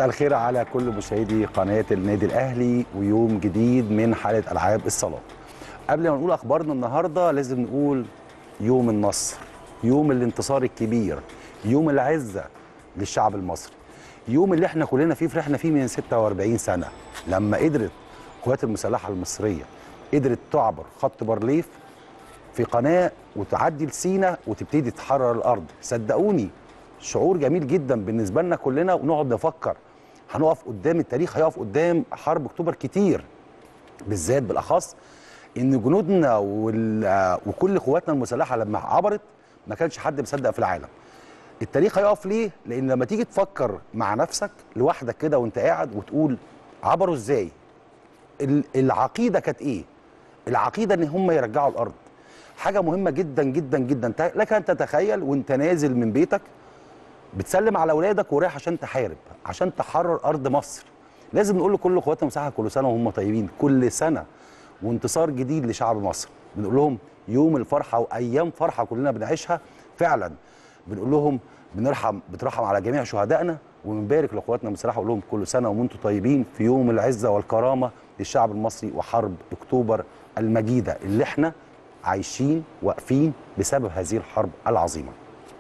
مساء الخير على كل مشاهدي قناه النادي الاهلي ويوم جديد من حاله العاب الصالات. قبل ما نقول اخبارنا النهارده لازم نقول يوم النصر، يوم الانتصار الكبير، يوم العزه للشعب المصري. يوم اللي احنا كلنا فيه فرحنا فيه من 46 سنه لما قدرت القوات المسلحه المصريه قدرت تعبر خط بارليف في قناه وتعدي لسينا وتبتدي تحرر الارض صدقوني شعور جميل جدا بالنسبه لنا كلنا ونقعد نفكر هنقف قدام التاريخ هيقف قدام حرب اكتوبر كتير بالذات بالاخص ان جنودنا وال- وكل قواتنا المسلحه لما عبرت ما كانش حد مصدق في العالم التاريخ هيقف ليه لان لما تيجي تفكر مع نفسك لوحدك كده وانت قاعد وتقول عبروا ازاي ال- العقيده كانت ايه العقيده ان هم يرجعوا الارض حاجه مهمه جدا جدا جدا ت- لك ان تتخيل وانت نازل من بيتك بتسلم على اولادك ورايح عشان تحارب عشان تحرر ارض مصر لازم نقول لكل قوات المساحه كل سنه وهم طيبين كل سنه وانتصار جديد لشعب مصر بنقول لهم يوم الفرحه وايام فرحه كلنا بنعيشها فعلا بنقول لهم بنرحم بترحم على جميع شهدائنا وبنبارك لقواتنا المسلحه ونقول لهم كل سنه وانتم طيبين في يوم العزه والكرامه للشعب المصري وحرب اكتوبر المجيده اللي احنا عايشين واقفين بسبب هذه الحرب العظيمه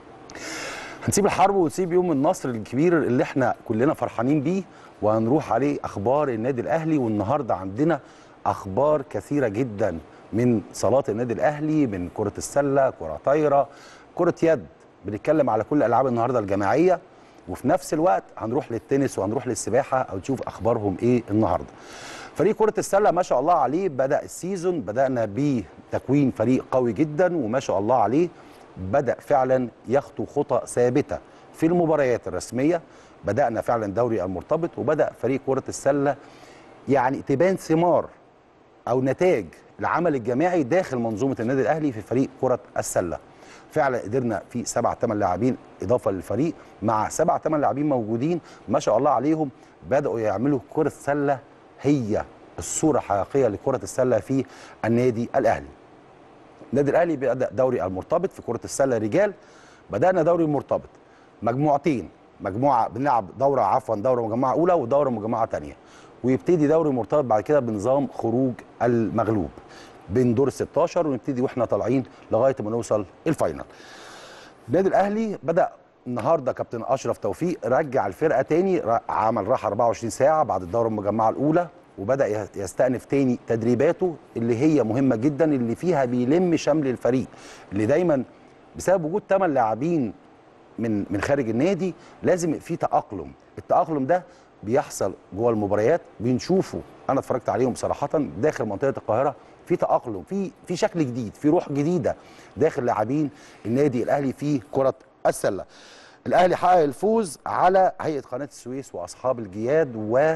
هنسيب الحرب ونسيب يوم النصر الكبير اللي احنا كلنا فرحانين بيه وهنروح عليه اخبار النادي الاهلي والنهارده عندنا اخبار كثيره جدا من صالات النادي الاهلي من كره السله كره طايره كره يد بنتكلم على كل الالعاب النهارده الجماعيه وفي نفس الوقت هنروح للتنس وهنروح للسباحه او تشوف اخبارهم ايه النهارده فريق كرة السلة ما شاء الله عليه بدأ السيزون بدأنا بتكوين فريق قوي جدا وما شاء الله عليه بدأ فعلا يخطو خطى ثابتة في المباريات الرسمية بدأنا فعلا دوري المرتبط وبدأ فريق كرة السلة يعني تبان ثمار او نتاج العمل الجماعي داخل منظومه النادي الاهلي في فريق كره السله فعلا قدرنا في سبع ثمان لاعبين اضافه للفريق مع سبع ثمان لاعبين موجودين ما شاء الله عليهم بداوا يعملوا كره السله هي الصوره الحقيقيه لكره السله في النادي الاهلي النادي الاهلي بدا دوري المرتبط في كره السله رجال بدانا دوري المرتبط مجموعتين مجموعه بنلعب دوره عفوا دوره مجمعه اولى ودوره مجمعه ثانيه ويبتدي دوري مرتبط بعد كده بنظام خروج المغلوب بين دور ال 16 ونبتدي واحنا طالعين لغايه ما نوصل الفاينل النادي الاهلي بدا النهارده كابتن اشرف توفيق رجع الفرقه تاني ر- عمل راحه 24 ساعه بعد الدوره المجمعه الاولى وبدا يه- يستأنف تاني تدريباته اللي هي مهمه جدا اللي فيها بيلم شمل الفريق اللي دايما بسبب وجود 8 لاعبين من من خارج النادي لازم في تأقلم التأقلم ده بيحصل جوه المباريات بنشوفه انا اتفرجت عليهم صراحه داخل منطقه القاهره في تأقلم في في شكل جديد في روح جديده داخل لاعبين النادي الاهلي في كره السله الاهلي حقق الفوز على هيئه قناه السويس واصحاب الجياد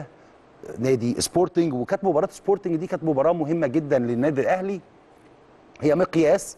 ونادي سبورتنج وكانت مباراه سبورتنج دي كانت مباراه مهمه جدا للنادي الاهلي هي مقياس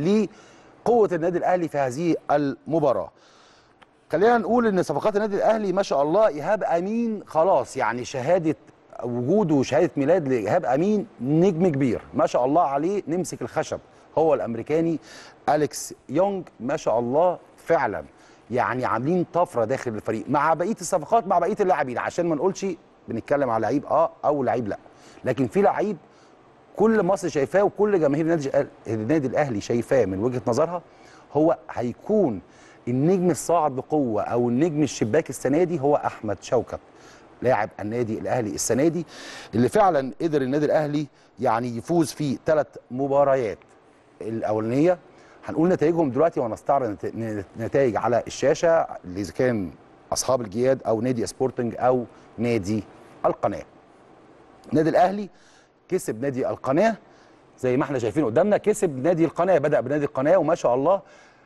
لقوه النادي الاهلي في هذه المباراه خلينا نقول ان صفقات النادي الاهلي ما شاء الله ايهاب امين خلاص يعني شهاده وجوده وشهاده ميلاد لايهاب امين نجم كبير ما شاء الله عليه نمسك الخشب هو الامريكاني اليكس يونج ما شاء الله فعلا يعني عاملين طفره داخل الفريق مع بقيه الصفقات مع بقيه اللاعبين عشان ما نقولش بنتكلم على لعيب اه او لعيب لا لكن في لعيب كل مصر شايفاه وكل جماهير النادي النادي الاهلي شايفاه من وجهه نظرها هو هيكون النجم الصاعد بقوه او النجم الشباك السنه دي هو احمد شوكت لاعب النادي الاهلي السنه دي اللي فعلا قدر النادي الاهلي يعني يفوز في ثلاث مباريات الاولانيه هنقول نتائجهم دلوقتي ونستعرض نت- نتائج على الشاشه اللي اذا كان اصحاب الجياد او نادي سبورتنج او نادي القناه النادي الاهلي كسب نادي القناه زي ما احنا شايفين قدامنا كسب نادي القناه بدا بنادي القناه وما شاء الله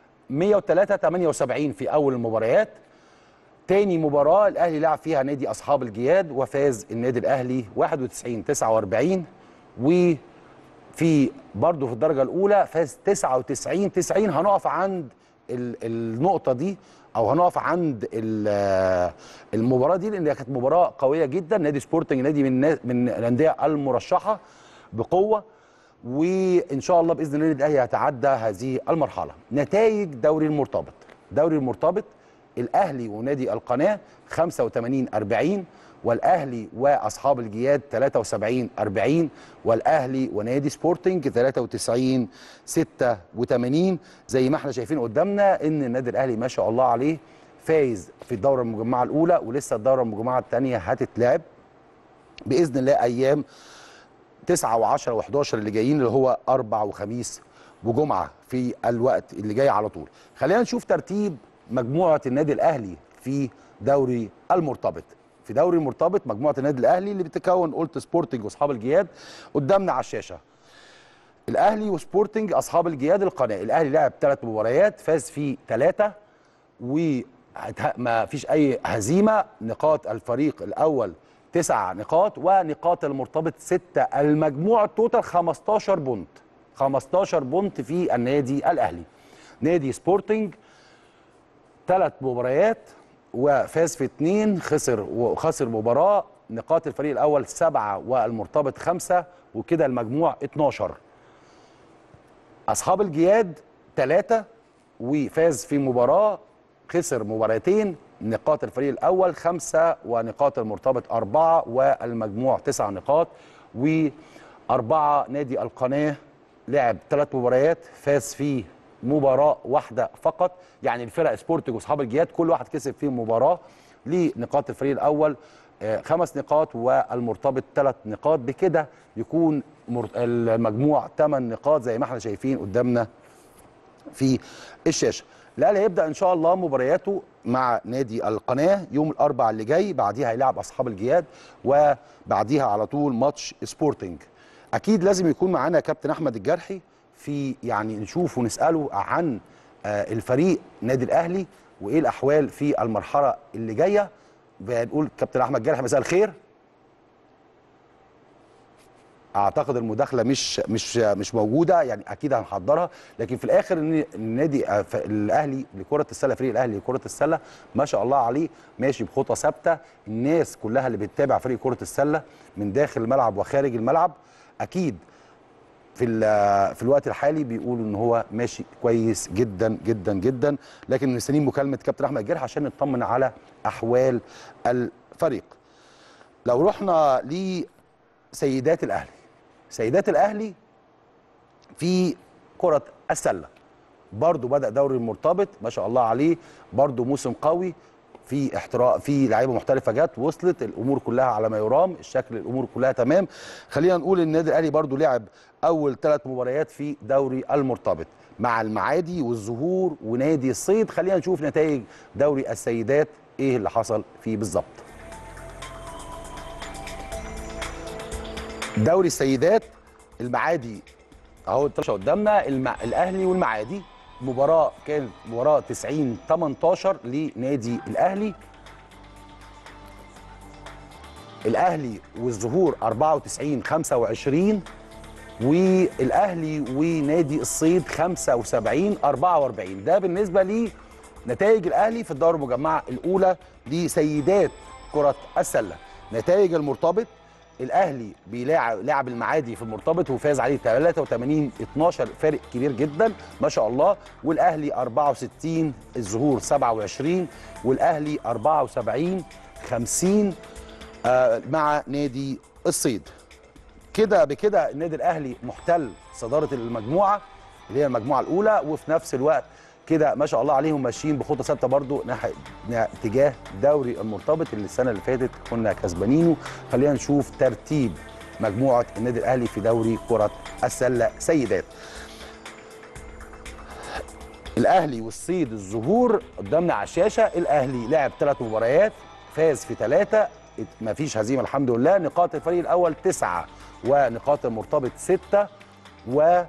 103 78 في اول المباريات تاني مباراة الأهلي لعب فيها نادي أصحاب الجياد وفاز النادي الأهلي 91 49 وفي برضه في الدرجة الأولى فاز 99 90 هنقف عند ال- النقطة دي أو هنقف عند ال- المباراة دي لأن هي كانت مباراة قوية جدا نادي سبورتنج نادي من نا- من الأندية المرشحة بقوة وان شاء الله باذن الله النادي الاهلي هيتعدى هذه المرحله نتائج دوري المرتبط دوري المرتبط الاهلي ونادي القناه 85 40 والاهلي واصحاب الجياد 73 40 والاهلي ونادي سبورتنج 93 86 زي ما احنا شايفين قدامنا ان النادي الاهلي ما شاء الله عليه فايز في الدوره المجمعه الاولى ولسه الدوره المجمعه الثانيه هتتلعب باذن الله ايام 9 و10 و11 اللي جايين اللي هو اربع وخميس وجمعه في الوقت اللي جاي على طول خلينا نشوف ترتيب مجموعه النادي الاهلي في دوري المرتبط في دوري المرتبط مجموعه النادي الاهلي اللي بتتكون قلت سبورتنج واصحاب الجياد قدامنا على الشاشه الاهلي وسبورتنج اصحاب الجياد القناه الاهلي لعب ثلاث مباريات فاز في ثلاثه وما فيش اي هزيمه نقاط الفريق الاول تسع نقاط ونقاط المرتبط ستة المجموع توتال 15 بونت 15 بونت في النادي الاهلي نادي سبورتنج ثلاث مباريات وفاز في اثنين خسر وخسر مباراه نقاط الفريق الاول سبعه والمرتبط خمسه وكده المجموع 12 اصحاب الجياد ثلاثه وفاز في مباراه خسر مباراتين نقاط الفريق الاول خمسه ونقاط المرتبط اربعه والمجموع تسع نقاط واربعه نادي القناه لعب ثلاث مباريات فاز فيه مباراه واحده فقط يعني الفرق سبورتنج واصحاب الجياد كل واحد كسب فيهم مباراه لنقاط الفريق الاول آه، خمس نقاط والمرتبط ثلاث نقاط بكده يكون مر- المجموع ثمان نقاط زي ما احنا شايفين قدامنا في الشاشه الاهلي هيبدا ان شاء الله مبارياته مع نادي القناه يوم الاربعاء اللي جاي بعديها هيلاعب اصحاب الجياد وبعديها على طول ماتش سبورتنج اكيد لازم يكون معانا كابتن احمد الجرحي في يعني نشوف ونساله عن آه، الفريق نادي الاهلي وايه الاحوال في المرحله اللي جايه بنقول كابتن احمد الجرحي مساء الخير اعتقد المداخله مش مش مش موجوده يعني اكيد هنحضرها لكن في الاخر ان النادي آه، ف- الاهلي لكره السله فريق الاهلي لكره السله ما شاء الله عليه ماشي بخطى ثابته الناس كلها اللي بتتابع فريق كره السله من داخل الملعب وخارج الملعب اكيد في ال- في الوقت الحالي بيقولوا ان هو ماشي كويس جدا جدا جدا لكن مستنيين مكالمه كابتن احمد الجرح عشان نطمن على احوال الفريق لو رحنا لسيدات الاهلي سيدات الاهلي في كره السله برضو بدا دوري المرتبط ما شاء الله عليه برضو موسم قوي في احتراء في لعيبه محترفه جت وصلت الامور كلها على ما يرام الشكل الامور كلها تمام خلينا نقول ان النادي الاهلي برضو لعب اول ثلاث مباريات في دوري المرتبط مع المعادي والزهور ونادي الصيد خلينا نشوف نتائج دوري السيدات ايه اللي حصل فيه بالظبط دوري السيدات المعادي اهو الترشة قدامنا المع... الاهلي والمعادي مباراه كانت مباراه 90 18 لنادي الاهلي الاهلي والزهور 94 25 والاهلي ونادي الصيد 75 44 ده بالنسبه لنتائج الاهلي في الدوره المجمعه الاولى لسيدات كره السله نتائج المرتبط الاهلي بيلاعب لاعب المعادي في المرتبط وفاز عليه 83 12 فارق كبير جدا ما شاء الله والاهلي 64 الزهور 27 والاهلي 74 50 آه مع نادي الصيد كده بكده النادي الاهلي محتل صداره المجموعه اللي هي المجموعه الاولى وفي نفس الوقت كده ما شاء الله عليهم ماشيين بخطى ثابته برضو ناحيه اتجاه دوري المرتبط اللي السنه اللي فاتت كنا كسبانينه خلينا نشوف ترتيب مجموعه النادي الاهلي في دوري كره السله سيدات الاهلي والصيد الزهور قدامنا على الشاشه الاهلي لعب ثلاث مباريات فاز في ثلاثه ما فيش هزيمه الحمد لله نقاط الفريق الاول تسعه ونقاط المرتبط سته و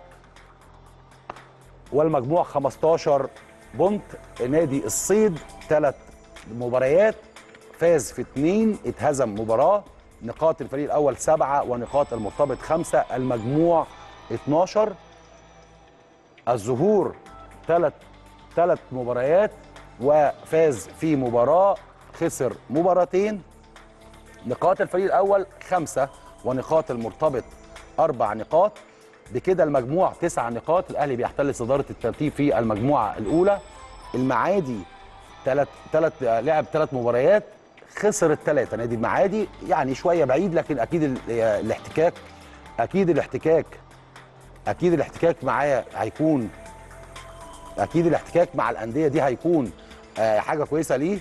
والمجموع 15 بونت نادي الصيد ثلاث مباريات فاز في اثنين اتهزم مباراه نقاط الفريق الاول سبعه ونقاط المرتبط خمسه المجموع 12 الزهور ثلاث ثلاث مباريات وفاز في مباراه خسر مباراتين نقاط الفريق الاول خمسه ونقاط المرتبط اربع نقاط بكده المجموع تسع نقاط الاهلي بيحتل صداره الترتيب في المجموعه الاولى المعادي ثلاث ثلاث لعب ثلاث مباريات خسر الثلاثه نادي المعادي يعني شويه بعيد لكن اكيد ال- الاحتكاك اكيد الاحتكاك اكيد الاحتكاك معاه هيكون اكيد الاحتكاك مع الانديه دي هيكون آه، حاجه كويسه ليه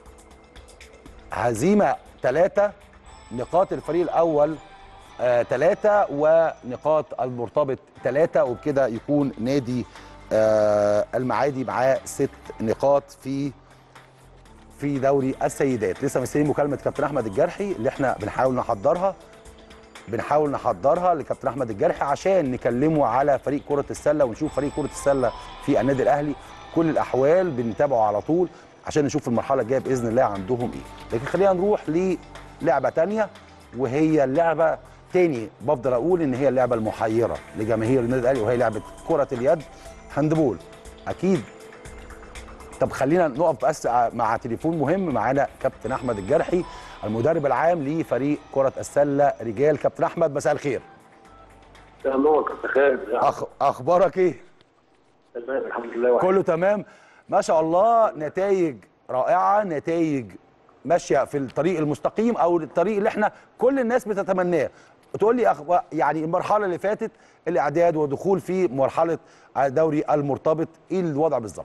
هزيمه ثلاثه نقاط الفريق الاول ثلاثة ونقاط المرتبط ثلاثة وبكده يكون نادي آه، المعادي معاه ست نقاط في في دوري السيدات لسه مستنيين مكالمة كابتن أحمد الجرحي اللي احنا بنحاول نحضرها بنحاول نحضرها لكابتن أحمد الجرحي عشان نكلمه على فريق كرة السلة ونشوف فريق كرة السلة في النادي الأهلي كل الأحوال بنتابعه على طول عشان نشوف المرحلة الجاية بإذن الله عندهم إيه لكن خلينا نروح للعبة تانية وهي اللعبة تاني بفضل أقول إن هي اللعبة المحيرة لجماهير النادي الأهلي وهي لعبة كرة اليد هاندبول أكيد طب خلينا نقف بس مع تليفون مهم معانا كابتن احمد الجرحي المدرب العام لفريق كره السله رجال كابتن احمد مساء الخير يا نور كنت خير أخ... اخبارك ايه تمام الحمد لله واحد. كله تمام ما شاء الله نتائج رائعه نتائج ماشيه في الطريق المستقيم او الطريق اللي احنا كل الناس بتتمناه تقول لي أخ... يعني المرحله اللي فاتت الاعداد ودخول في مرحله الدوري المرتبط ايه الوضع بالظبط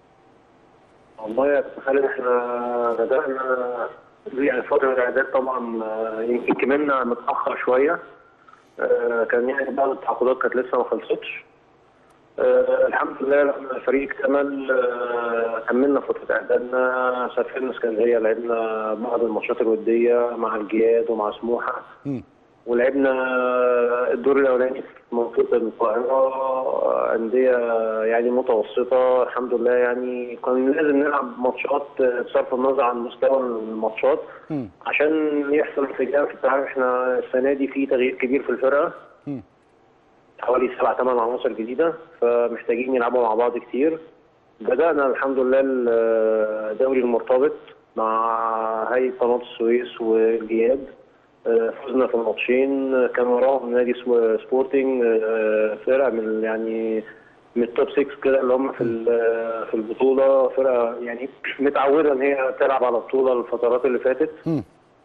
والله يا كابتن خالد احنا بدأنا يعني فترة الإعداد طبعا آه، يمكن كملنا متأخر شوية آه، كان يعني بعض التعاقدات كانت لسه ما خلصتش آه، الحمد لله لما الفريق اكتمل آه، كملنا فترة إعدادنا سافرنا اسكندرية لعبنا بعض الماتشات الودية مع الجياد ومع سموحة مم. ولعبنا الدور الاولاني في منطقه القاهره انديه يعني متوسطه الحمد لله يعني كان لازم نلعب ماتشات بصرف النظر عن مستوى الماتشات مم. عشان يحصل انسجام في التعامل احنا السنه دي في تغيير كبير في الفرقه مم. حوالي سبع ثمان عناصر جديده فمحتاجين يلعبوا مع بعض كتير بدانا الحمد لله الدوري المرتبط مع هيئه قناه السويس والجياد آه، فزنا في الماتشين آه، كان وراهم نادي سو- سبورتنج آه، فرقه من يعني من التوب 6 كده اللي هم في ال- في البطوله فرقه يعني متعوده ان هي تلعب على البطوله الفترات اللي فاتت مم.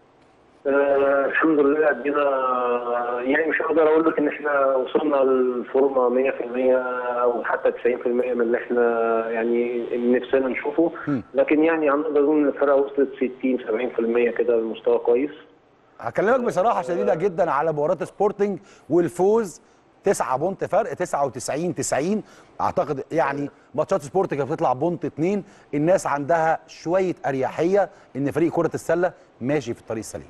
آه الحمد لله ادينا يعني مش هقدر اقول لك ان احنا وصلنا للفورمه 100% او حتى 90% من اللي احنا يعني نفسنا نشوفه مم. لكن يعني هنقدر نقول ان الفرقه وصلت 60 70% كده لمستوى كويس هكلمك بصراحه شديده جدا على مباراه سبورتنج والفوز 9 بونت فرق 99 90 اعتقد يعني ماتشات سبورتنج كانت بتطلع بونت 2 الناس عندها شويه اريحيه ان فريق كره السله ماشي في الطريق السليم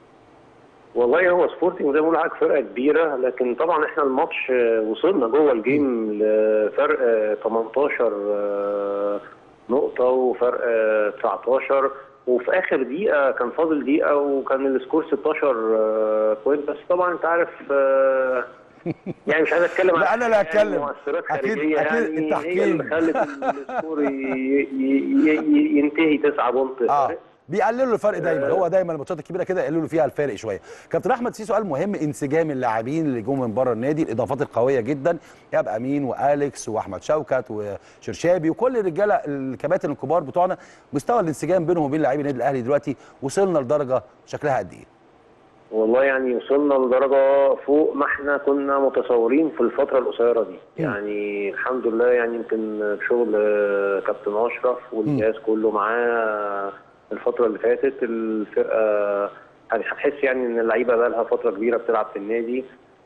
والله هو سبورتنج زي ما بقول لحضرتك فرقه كبيره لكن طبعا احنا الماتش آه، وصلنا جوه الجيم لفرق آه، 18 آه، نقطه وفرق آه، 19 وفي اخر دقيقه كان فاضل دقيقه وكان السكور 16 آه، بوينت بس طبعا انت عارف آه، يعني مش عايز اتكلم لا، عن أنا اللي يعني هتكلم. مؤثرات أكيد- خارجيه أكيد يعني التحكيم. هي اللي خلت السكور ي- ي- ي- ينتهي 9 بونت اه فرق. بيقللوا الفرق دايما هو دايما الماتشات الكبيره كده يقللوا فيها الفارق شويه كابتن احمد في سؤال مهم انسجام اللاعبين اللي جم من بره النادي الاضافات القويه جدا يبقى امين واليكس واحمد شوكت وشرشابي وكل الرجاله الكباتن الكبار بتوعنا مستوى الانسجام بينهم وبين لاعبي النادي الاهلي دلوقتي وصلنا لدرجه شكلها قد ايه والله يعني وصلنا لدرجة فوق ما احنا كنا متصورين في الفترة القصيرة دي يعني الحمد لله يعني يمكن بشغل آه، كابتن أشرف والجهاز كله معاه الفترة اللي فاتت الفرقة يعني هتحس يعني إن اللعيبة بقى لها فترة كبيرة بتلعب في النادي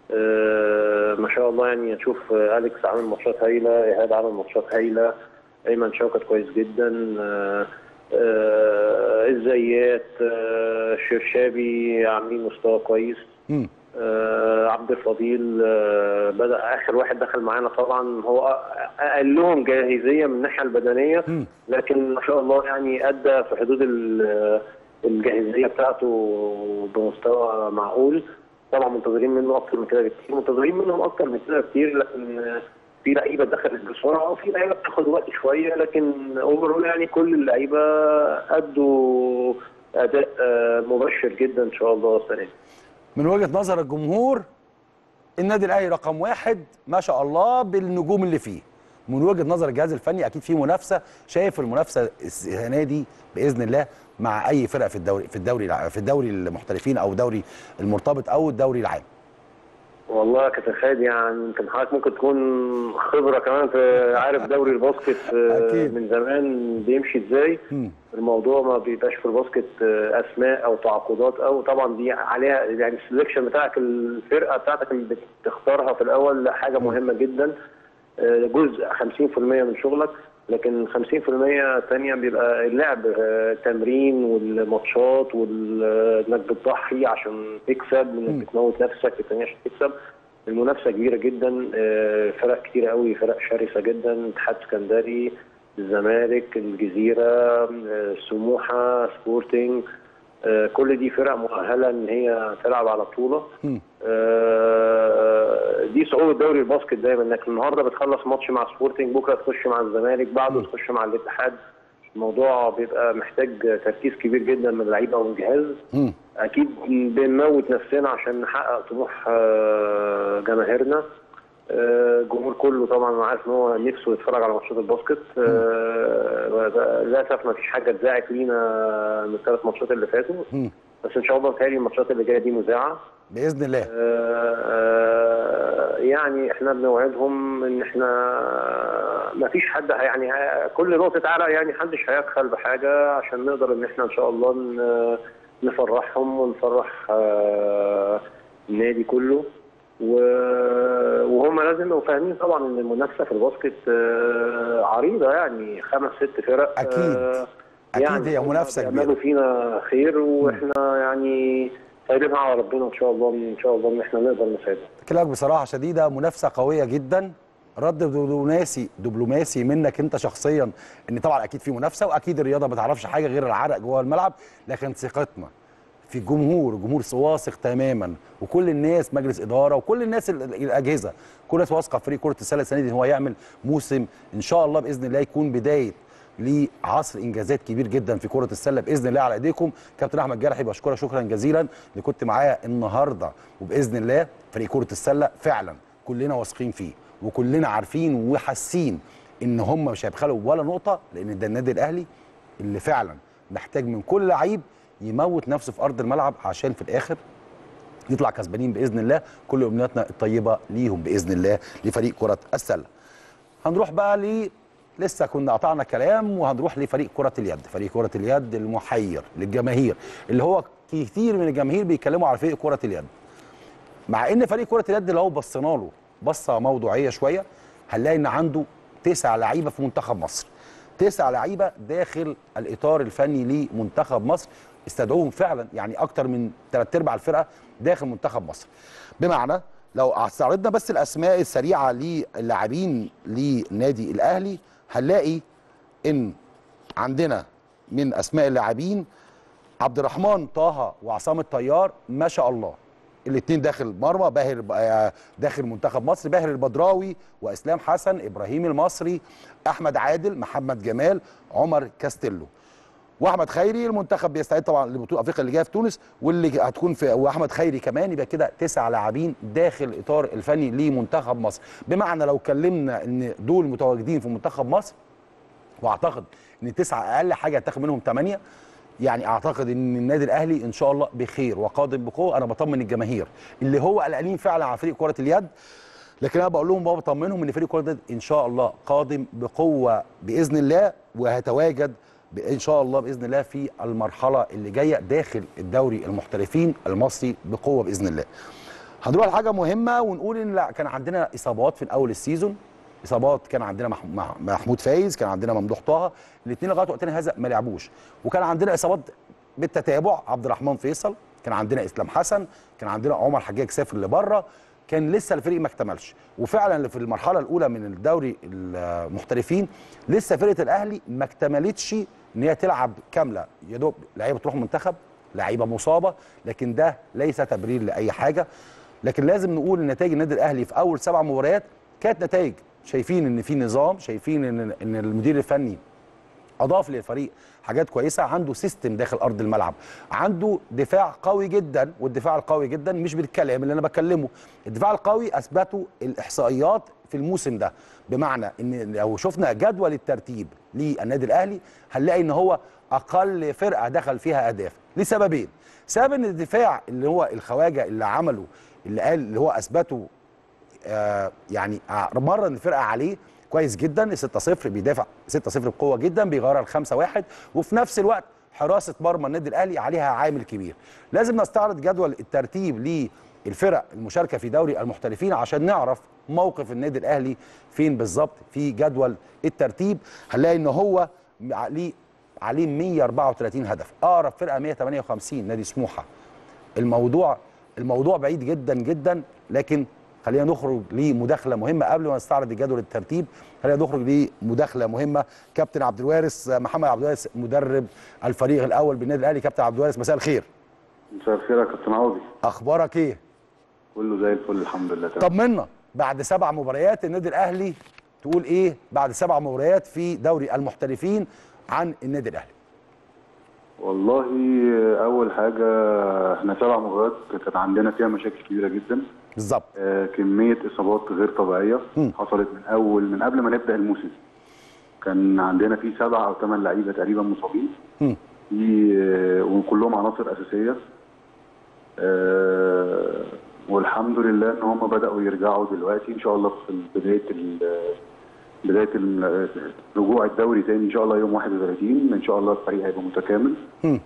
آه، ما شاء الله يعني هتشوف آه، أليكس عامل ماتشات هايلة إيهاب عامل ماتشات هايلة أيمن شوكت كويس جدا آه، آه، الزيات آه، الشرشابي عاملين مستوى كويس مم. آه، عبد الفضيل آه، بدا اخر واحد دخل معانا طبعا هو اقلهم جاهزيه من الناحيه البدنيه مم. لكن ما شاء الله يعني ادى في حدود ال- الجاهزيه بتاعته بمستوى معقول طبعا منتظرين منه اكتر من كده بكتير منتظرين منهم اكتر من كده بكتير لكن آه، في لعيبه دخلت بسرعه وفي لعيبه بتاخد وقت شويه لكن اوفرول يعني كل اللعيبه ادوا اداء آه، مبشر جدا ان شاء الله السنه دي من وجهه نظر الجمهور النادي الاهلي رقم واحد ما شاء الله بالنجوم اللي فيه من وجهه نظر الجهاز الفني اكيد في منافسه شايف المنافسه السنه دي باذن الله مع اي فرق في الدوري في الدوري الع- في الدوري المحترفين او الدوري المرتبط او الدوري العام والله يا كابتن خالد يعني يمكن حضرتك ممكن تكون خبره كمان في عارف دوري الباسكت آه، أكيد. من زمان بيمشي ازاي مم. الموضوع ما بيبقاش في الباسكت آه، اسماء او تعاقدات او طبعا دي عليها يعني السلكشن بتاعك الفرقه بتاعتك اللي بتختارها في الاول لا حاجه مهمه جدا آه، جزء 50% من شغلك لكن 50% الثانيه بيبقى اللعب آه، التمرين والماتشات وانك بتضحي عشان تكسب انك بتموت نفسك في الثانيه عشان تكسب المنافسه كبيره جدا آه، فرق كتيره قوي فرق شرسه جدا اتحاد اسكندري الزمالك الجزيره آه، سموحه سبورتنج آه، كل دي فرق مؤهله ان هي تلعب على بطوله مم. آه، دي صعوبه دوري الباسكت دايما انك النهارده بتخلص ماتش مع سبورتنج بكره تخش مع الزمالك بعده تخش مع الاتحاد الموضوع بيبقى محتاج تركيز كبير جدا من اللعيبه والجهاز مم. اكيد بنموت نفسنا عشان نحقق طموح آه، جماهيرنا آه، الجمهور كله طبعا انا عارف ان هو نفسه يتفرج على ماتشات الباسكت آه، للاسف ما فيش حاجه اتذاعت لينا من الثلاث ماتشات اللي فاتوا مم. بس ان شاء الله بتهيألي الماتشات اللي جايه دي مذاعه باذن الله آه، آه، يعني احنا بنوعدهم ان احنا ما فيش حد هي- يعني ه- كل نقطة عرق يعني محدش هيبخل بحاجة عشان نقدر ان احنا ان شاء الله ن- نفرحهم ونفرح آه، النادي كله و- وهم لازم يبقوا فاهمين طبعا ان المنافسة في الباسكت آه، عريضة يعني خمس ست فرق أكيد. آه، أكيد هي هم منافسة كبيرة. بيعملوا فينا خير واحنا يعني سايبينها على ربنا ان شاء الله ان شاء الله ان احنا نقدر نساعدهم اكلمك بصراحه شديده منافسه قويه جدا رد دبلوماسي دبلوماسي منك انت شخصيا ان طبعا اكيد في منافسه واكيد الرياضه ما تعرفش حاجه غير العرق جوه الملعب لكن ثقتنا في الجمهور الجمهور واثق تماما وكل الناس مجلس اداره وكل الناس ال- ال- الاجهزه كل الناس واثقه في فريق كره السله السنه دي ان هو يعمل موسم ان شاء الله باذن الله يكون بدايه لعصر انجازات كبير جدا في كره السله باذن الله على ايديكم كابتن احمد جرحي بشكرك شكرا جزيلا اللي كنت معايا النهارده وباذن الله فريق كره السله فعلا كلنا واثقين فيه وكلنا عارفين وحاسين ان هم مش هيبخلوا ولا نقطه لان ده النادي الاهلي اللي فعلا محتاج من كل لعيب يموت نفسه في ارض الملعب عشان في الاخر يطلع كسبانين باذن الله كل امنياتنا الطيبه ليهم باذن الله لفريق كره السله هنروح بقى ل لسه كنا قطعنا كلام وهنروح لفريق كرة اليد، فريق كرة اليد المحير للجماهير اللي هو كتير من الجماهير بيتكلموا على فريق كرة اليد. مع ان فريق كرة اليد لو بصينا له بصة موضوعية شوية هنلاقي ان عنده تسع لعيبة في منتخب مصر. تسع لعيبة داخل الإطار الفني لمنتخب مصر استدعوهم فعلا يعني أكتر من ثلاث أرباع الفرقة داخل منتخب مصر. بمعنى لو استعرضنا بس الأسماء السريعة للاعبين لنادي الأهلي هنلاقي ان عندنا من اسماء اللاعبين عبد الرحمن طه وعصام الطيار ما شاء الله الاثنين داخل مرمى باهر آه، داخل منتخب مصر باهر البدراوي واسلام حسن ابراهيم المصري احمد عادل محمد جمال عمر كاستيلو واحمد خيري المنتخب بيستعد طبعا لبطوله افريقيا اللي جايه في تونس واللي هتكون في واحمد خيري كمان يبقى كده تسع لاعبين داخل الاطار الفني لمنتخب مصر بمعنى لو اتكلمنا ان دول متواجدين في منتخب مصر واعتقد ان تسعه اقل حاجه هتاخد منهم ثمانيه يعني اعتقد ان النادي الاهلي ان شاء الله بخير وقادم بقوه انا بطمن الجماهير اللي هو قلقانين فعلا على فريق كره اليد لكن انا بقول لهم بابا بطمنهم ان فريق كره اليد ان شاء الله قادم بقوه باذن الله وهيتواجد ب- ان شاء الله باذن الله في المرحله اللي جايه داخل الدوري المحترفين المصري بقوه باذن الله. هنروح لحاجه مهمه ونقول ان لا كان عندنا اصابات في اول السيزون اصابات كان عندنا مح- مح- محمود فايز كان عندنا ممدوح طه الاثنين لغايه وقتنا هذا ما لعبوش وكان عندنا اصابات بالتتابع عبد الرحمن فيصل كان عندنا اسلام حسن كان عندنا عمر حجاج سافر لبره كان لسه الفريق ما اكتملش وفعلا في المرحله الاولى من الدوري المحترفين لسه فرقه الاهلي ما اكتملتش ان هي تلعب كامله يا دوب لعيبه تروح منتخب لعيبه مصابه لكن ده ليس تبرير لاي حاجه لكن لازم نقول ان نتائج النادي الاهلي في اول سبع مباريات كانت نتائج شايفين ان في نظام شايفين ان ان المدير الفني اضاف للفريق حاجات كويسه عنده سيستم داخل ارض الملعب عنده دفاع قوي جدا والدفاع القوي جدا مش بالكلام اللي انا بكلمه الدفاع القوي اثبته الاحصائيات في الموسم ده بمعنى ان لو شفنا جدول الترتيب للنادي الاهلي هنلاقي ان هو اقل فرقه دخل فيها اهداف لسببين سبب ان الدفاع اللي هو الخواجه اللي عمله اللي قال اللي هو اثبته آه يعني مرن الفرقه عليه كويس جدا 6-0 بيدافع 6-0 بقوه جدا بيغيرها ل 5-1 وفي نفس الوقت حراسه مرمى النادي الاهلي عليها عامل كبير لازم نستعرض جدول الترتيب للفرق المشاركه في دوري المحترفين عشان نعرف موقف النادي الاهلي فين بالظبط في جدول الترتيب هنلاقي ان هو عليه عليه 134 هدف اقرب فرقه 158 نادي سموحه الموضوع الموضوع بعيد جدا جدا لكن خلينا نخرج لمداخله مهمه قبل ما نستعرض الجدول الترتيب خلينا نخرج لمداخله مهمه كابتن عبد الوارث محمد عبد الوارث مدرب الفريق الاول بالنادي الاهلي كابتن عبد الوارث مساء الخير مساء الخير يا كابتن عوضي اخبارك ايه كله زي الفل الحمد لله تمام طمنا بعد سبع مباريات النادي الاهلي تقول ايه بعد سبع مباريات في دوري المحترفين عن النادي الاهلي والله اول حاجه احنا سبع مباريات كان عندنا فيها مشاكل كبيره جدا بالظبط آه كميه اصابات غير طبيعيه م. حصلت من اول من قبل ما نبدا الموسم كان عندنا في سبع او ثمان لعيبه تقريبا مصابين م. في آه وكلهم عناصر اساسيه آه والحمد لله ان هم بداوا يرجعوا دلوقتي ان شاء الله في بدايه بدايه رجوع الدوري تاني ان شاء الله يوم 31 ان شاء الله الفريق هيبقى متكامل م.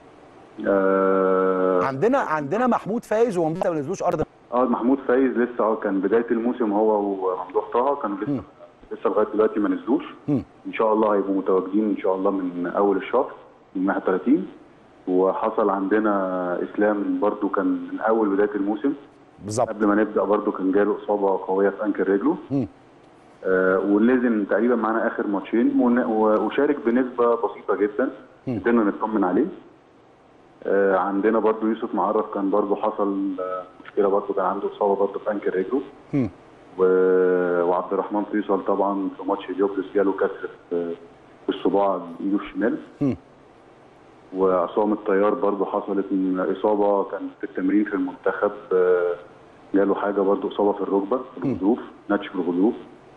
آه عندنا عندنا محمود فايز وممدوح ما نزلوش ارض اه محمود فايز لسه اه كان بدايه الموسم هو وممدوح طه كانوا لسه لسه لغايه دلوقتي ما نزلوش م. ان شاء الله هيبقوا متواجدين ان شاء الله من اول الشهر من 31 وحصل عندنا اسلام برضو كان من اول بدايه الموسم بالظبط قبل ما نبدا برضو كان جاله اصابه قويه في انكل رجله م. آه ونزل تقريبا معانا اخر ماتشين ون- و- وشارك بنسبه بسيطه جدا م. قدرنا نطمن عليه آه عندنا برضو يوسف معرف كان برضو حصل آه مشكله برضو كان عنده اصابه برضو في انكل رجله م. و- وعبد الرحمن فيصل طبعا في ماتش هليوبلس جاله كسر في في الصباع ايده الشمال م. وعصام الطيار برضو حصلت من اصابه كان في التمرين في المنتخب آه، جاله حاجه برضو اصابه في الركبه في الغضروف نتش في الغضروف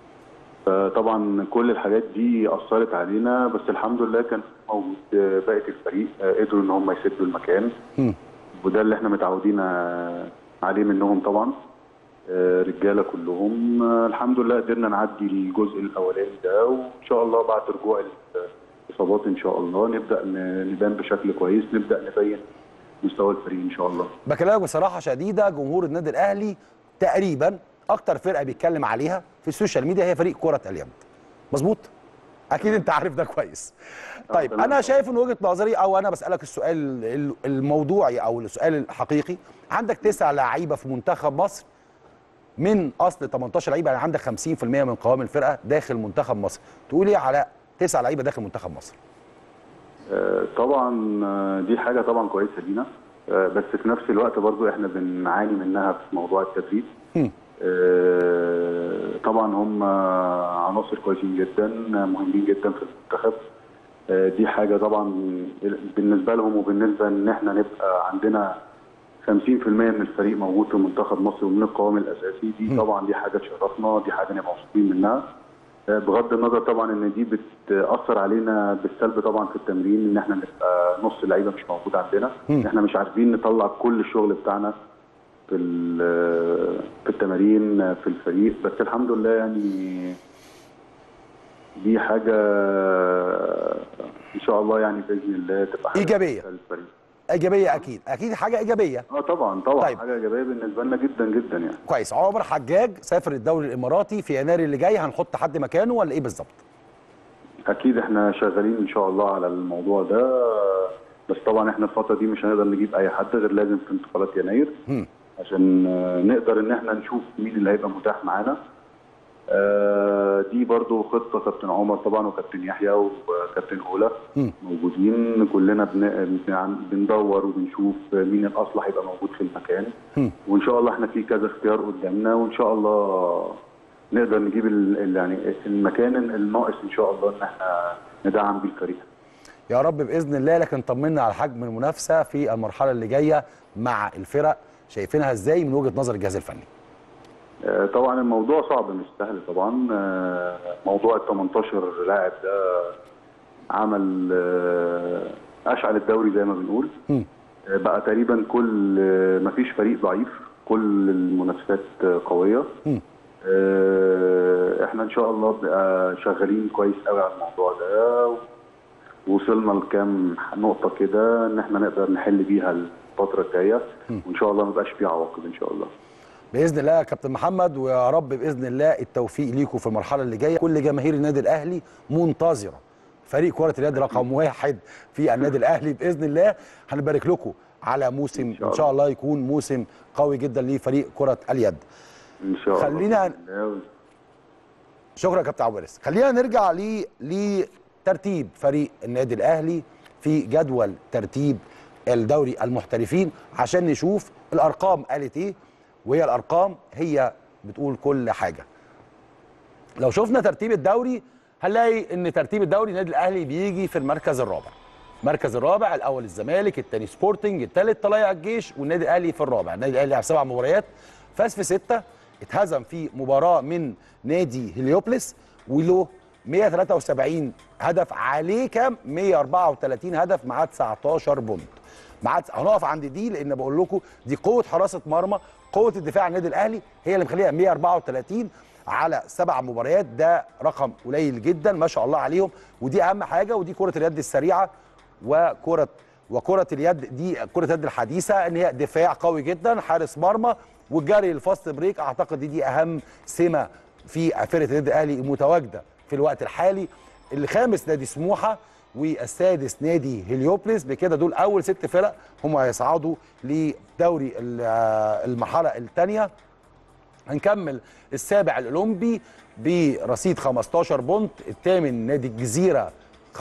فطبعا كل الحاجات دي اثرت علينا بس الحمد لله كان موجود آه، بقيه الفريق آه، قدروا ان هم يسدوا المكان م. وده اللي احنا متعودين آه، عليه منهم طبعا آه، رجاله كلهم آه، الحمد لله قدرنا نعدي الجزء الاولاني ده وان شاء الله بعد رجوع الاصابات ان شاء الله نبدا ن- نبان بشكل كويس نبدا نبين مستوى الفريق ان شاء الله بكلمك بصراحه شديده جمهور النادي الاهلي تقريبا اكتر فرقه بيتكلم عليها في السوشيال ميديا هي فريق كره اليد مظبوط اكيد انت عارف ده كويس طيب تمام. انا شايف من وجهه نظري او انا بسالك السؤال ال- الموضوعي او السؤال الحقيقي عندك تسع لعيبه في منتخب مصر من اصل 18 لعيبه يعني عندك 50% من قوام الفرقه داخل منتخب مصر تقول ايه على تسع لعيبه داخل منتخب مصر آه، طبعا آه، دي حاجه طبعا كويسه لينا آه، بس في نفس الوقت برضو احنا بنعاني منها في موضوع التدريب هم. آه، طبعا هم عناصر كويسين جدا مهمين جدا في المنتخب آه، دي حاجه طبعا بالنسبه لهم وبالنسبه ان احنا نبقى عندنا 50% من الفريق موجود في منتخب مصر ومن القوام الاساسي دي طبعا دي حاجه تشرفنا دي حاجه نبقى مبسوطين منها آه، بغض النظر طبعا ان دي بتاثر علينا بالسلب طبعا في التمرين ان احنا نبقى نص اللعيبه مش موجود عندنا مم. احنا مش عارفين نطلع كل الشغل بتاعنا في ال- في التمارين في الفريق بس الحمد لله يعني دي حاجه ان شاء الله يعني باذن الله تبقى حاجه إيجابية. كويسة للفريق ايجابيه اكيد اكيد حاجه ايجابيه اه طبعا طبعا طيب. طيب. حاجه ايجابيه بالنسبه لنا جدا جدا يعني كويس عمر حجاج سافر الدوري الاماراتي في يناير اللي جاي هنحط حد مكانه ولا ايه بالظبط اكيد احنا شغالين ان شاء الله على الموضوع ده بس طبعا احنا الفتره دي مش هنقدر نجيب اي حد غير لازم في انتقالات يناير هم. عشان آه، نقدر ان احنا نشوف مين اللي هيبقى متاح معانا آه، دي برضو خطه كابتن عمر طبعا وكابتن يحيى وكابتن اولا مم. موجودين كلنا بن- بن- بندور وبنشوف مين الاصلح يبقى موجود في المكان مم. وان شاء الله احنا في كذا اختيار قدامنا وان شاء الله نقدر نجيب ال- ال- يعني المكان الناقص ان شاء الله ان احنا ندعم بيه الفريق يا رب باذن الله لكن طمنا على حجم المنافسه في المرحله اللي جايه مع الفرق شايفينها ازاي من وجهه نظر الجهاز الفني آه، طبعا الموضوع صعب مش سهل طبعا آه، موضوع ال 18 لاعب ده عمل آه، اشعل الدوري زي ما بنقول مم. آه، بقى تقريبا كل آه، مفيش فريق ضعيف كل المنافسات آه، قويه مم. آه، احنا ان شاء الله بقى شغالين كويس قوي على الموضوع ده وصلنا لكام نقطه كده ان احنا نقدر نحل بيها الفتره الجايه وان شاء الله ما يبقاش فيه عواقب ان شاء الله باذن الله يا كابتن محمد ويا رب باذن الله التوفيق ليكم في المرحله اللي جايه كل جماهير النادي الاهلي منتظره فريق كره اليد رقم واحد في النادي الاهلي باذن الله هنبارك لكم على موسم شاء ان شاء الله يكون موسم قوي جدا لفريق كره اليد ان شاء الله خلينا- بإذن الله. شكرا يا كابتن عبد الوارث خلينا نرجع ل لترتيب فريق النادي الاهلي في جدول ترتيب الدوري المحترفين عشان نشوف الارقام قالت ايه وهي الارقام هي بتقول كل حاجه لو شفنا ترتيب الدوري هنلاقي ان ترتيب الدوري النادي الاهلي بيجي في المركز الرابع المركز الرابع الاول الزمالك الثاني سبورتنج الثالث طلائع الجيش والنادي الاهلي في الرابع النادي الاهلي لعب سبع مباريات فاز في سته اتهزم في مباراه من نادي هليوبلس وله 173 هدف عليه كام 134 هدف معاه 19 بونت معاه هنقف عند دي لان بقول لكم دي قوه حراسه مرمى قوه الدفاع النادي الاهلي هي اللي مخليها 134 على سبع مباريات ده رقم قليل جدا ما شاء الله عليهم ودي اهم حاجه ودي كره اليد السريعه وكره وكره اليد دي كره اليد الحديثه ان هي دفاع قوي جدا حارس مرمى والجري الفاست بريك اعتقد دي, دي اهم سمه في فرقه النادي الاهلي المتواجده في الوقت الحالي الخامس نادي سموحه والسادس نادي هليوبلس بكده دول اول ست فرق هم هيصعدوا لدوري ال- آه، المرحله الثانيه هنكمل السابع الاولمبي برصيد 15 بونت الثامن نادي الجزيره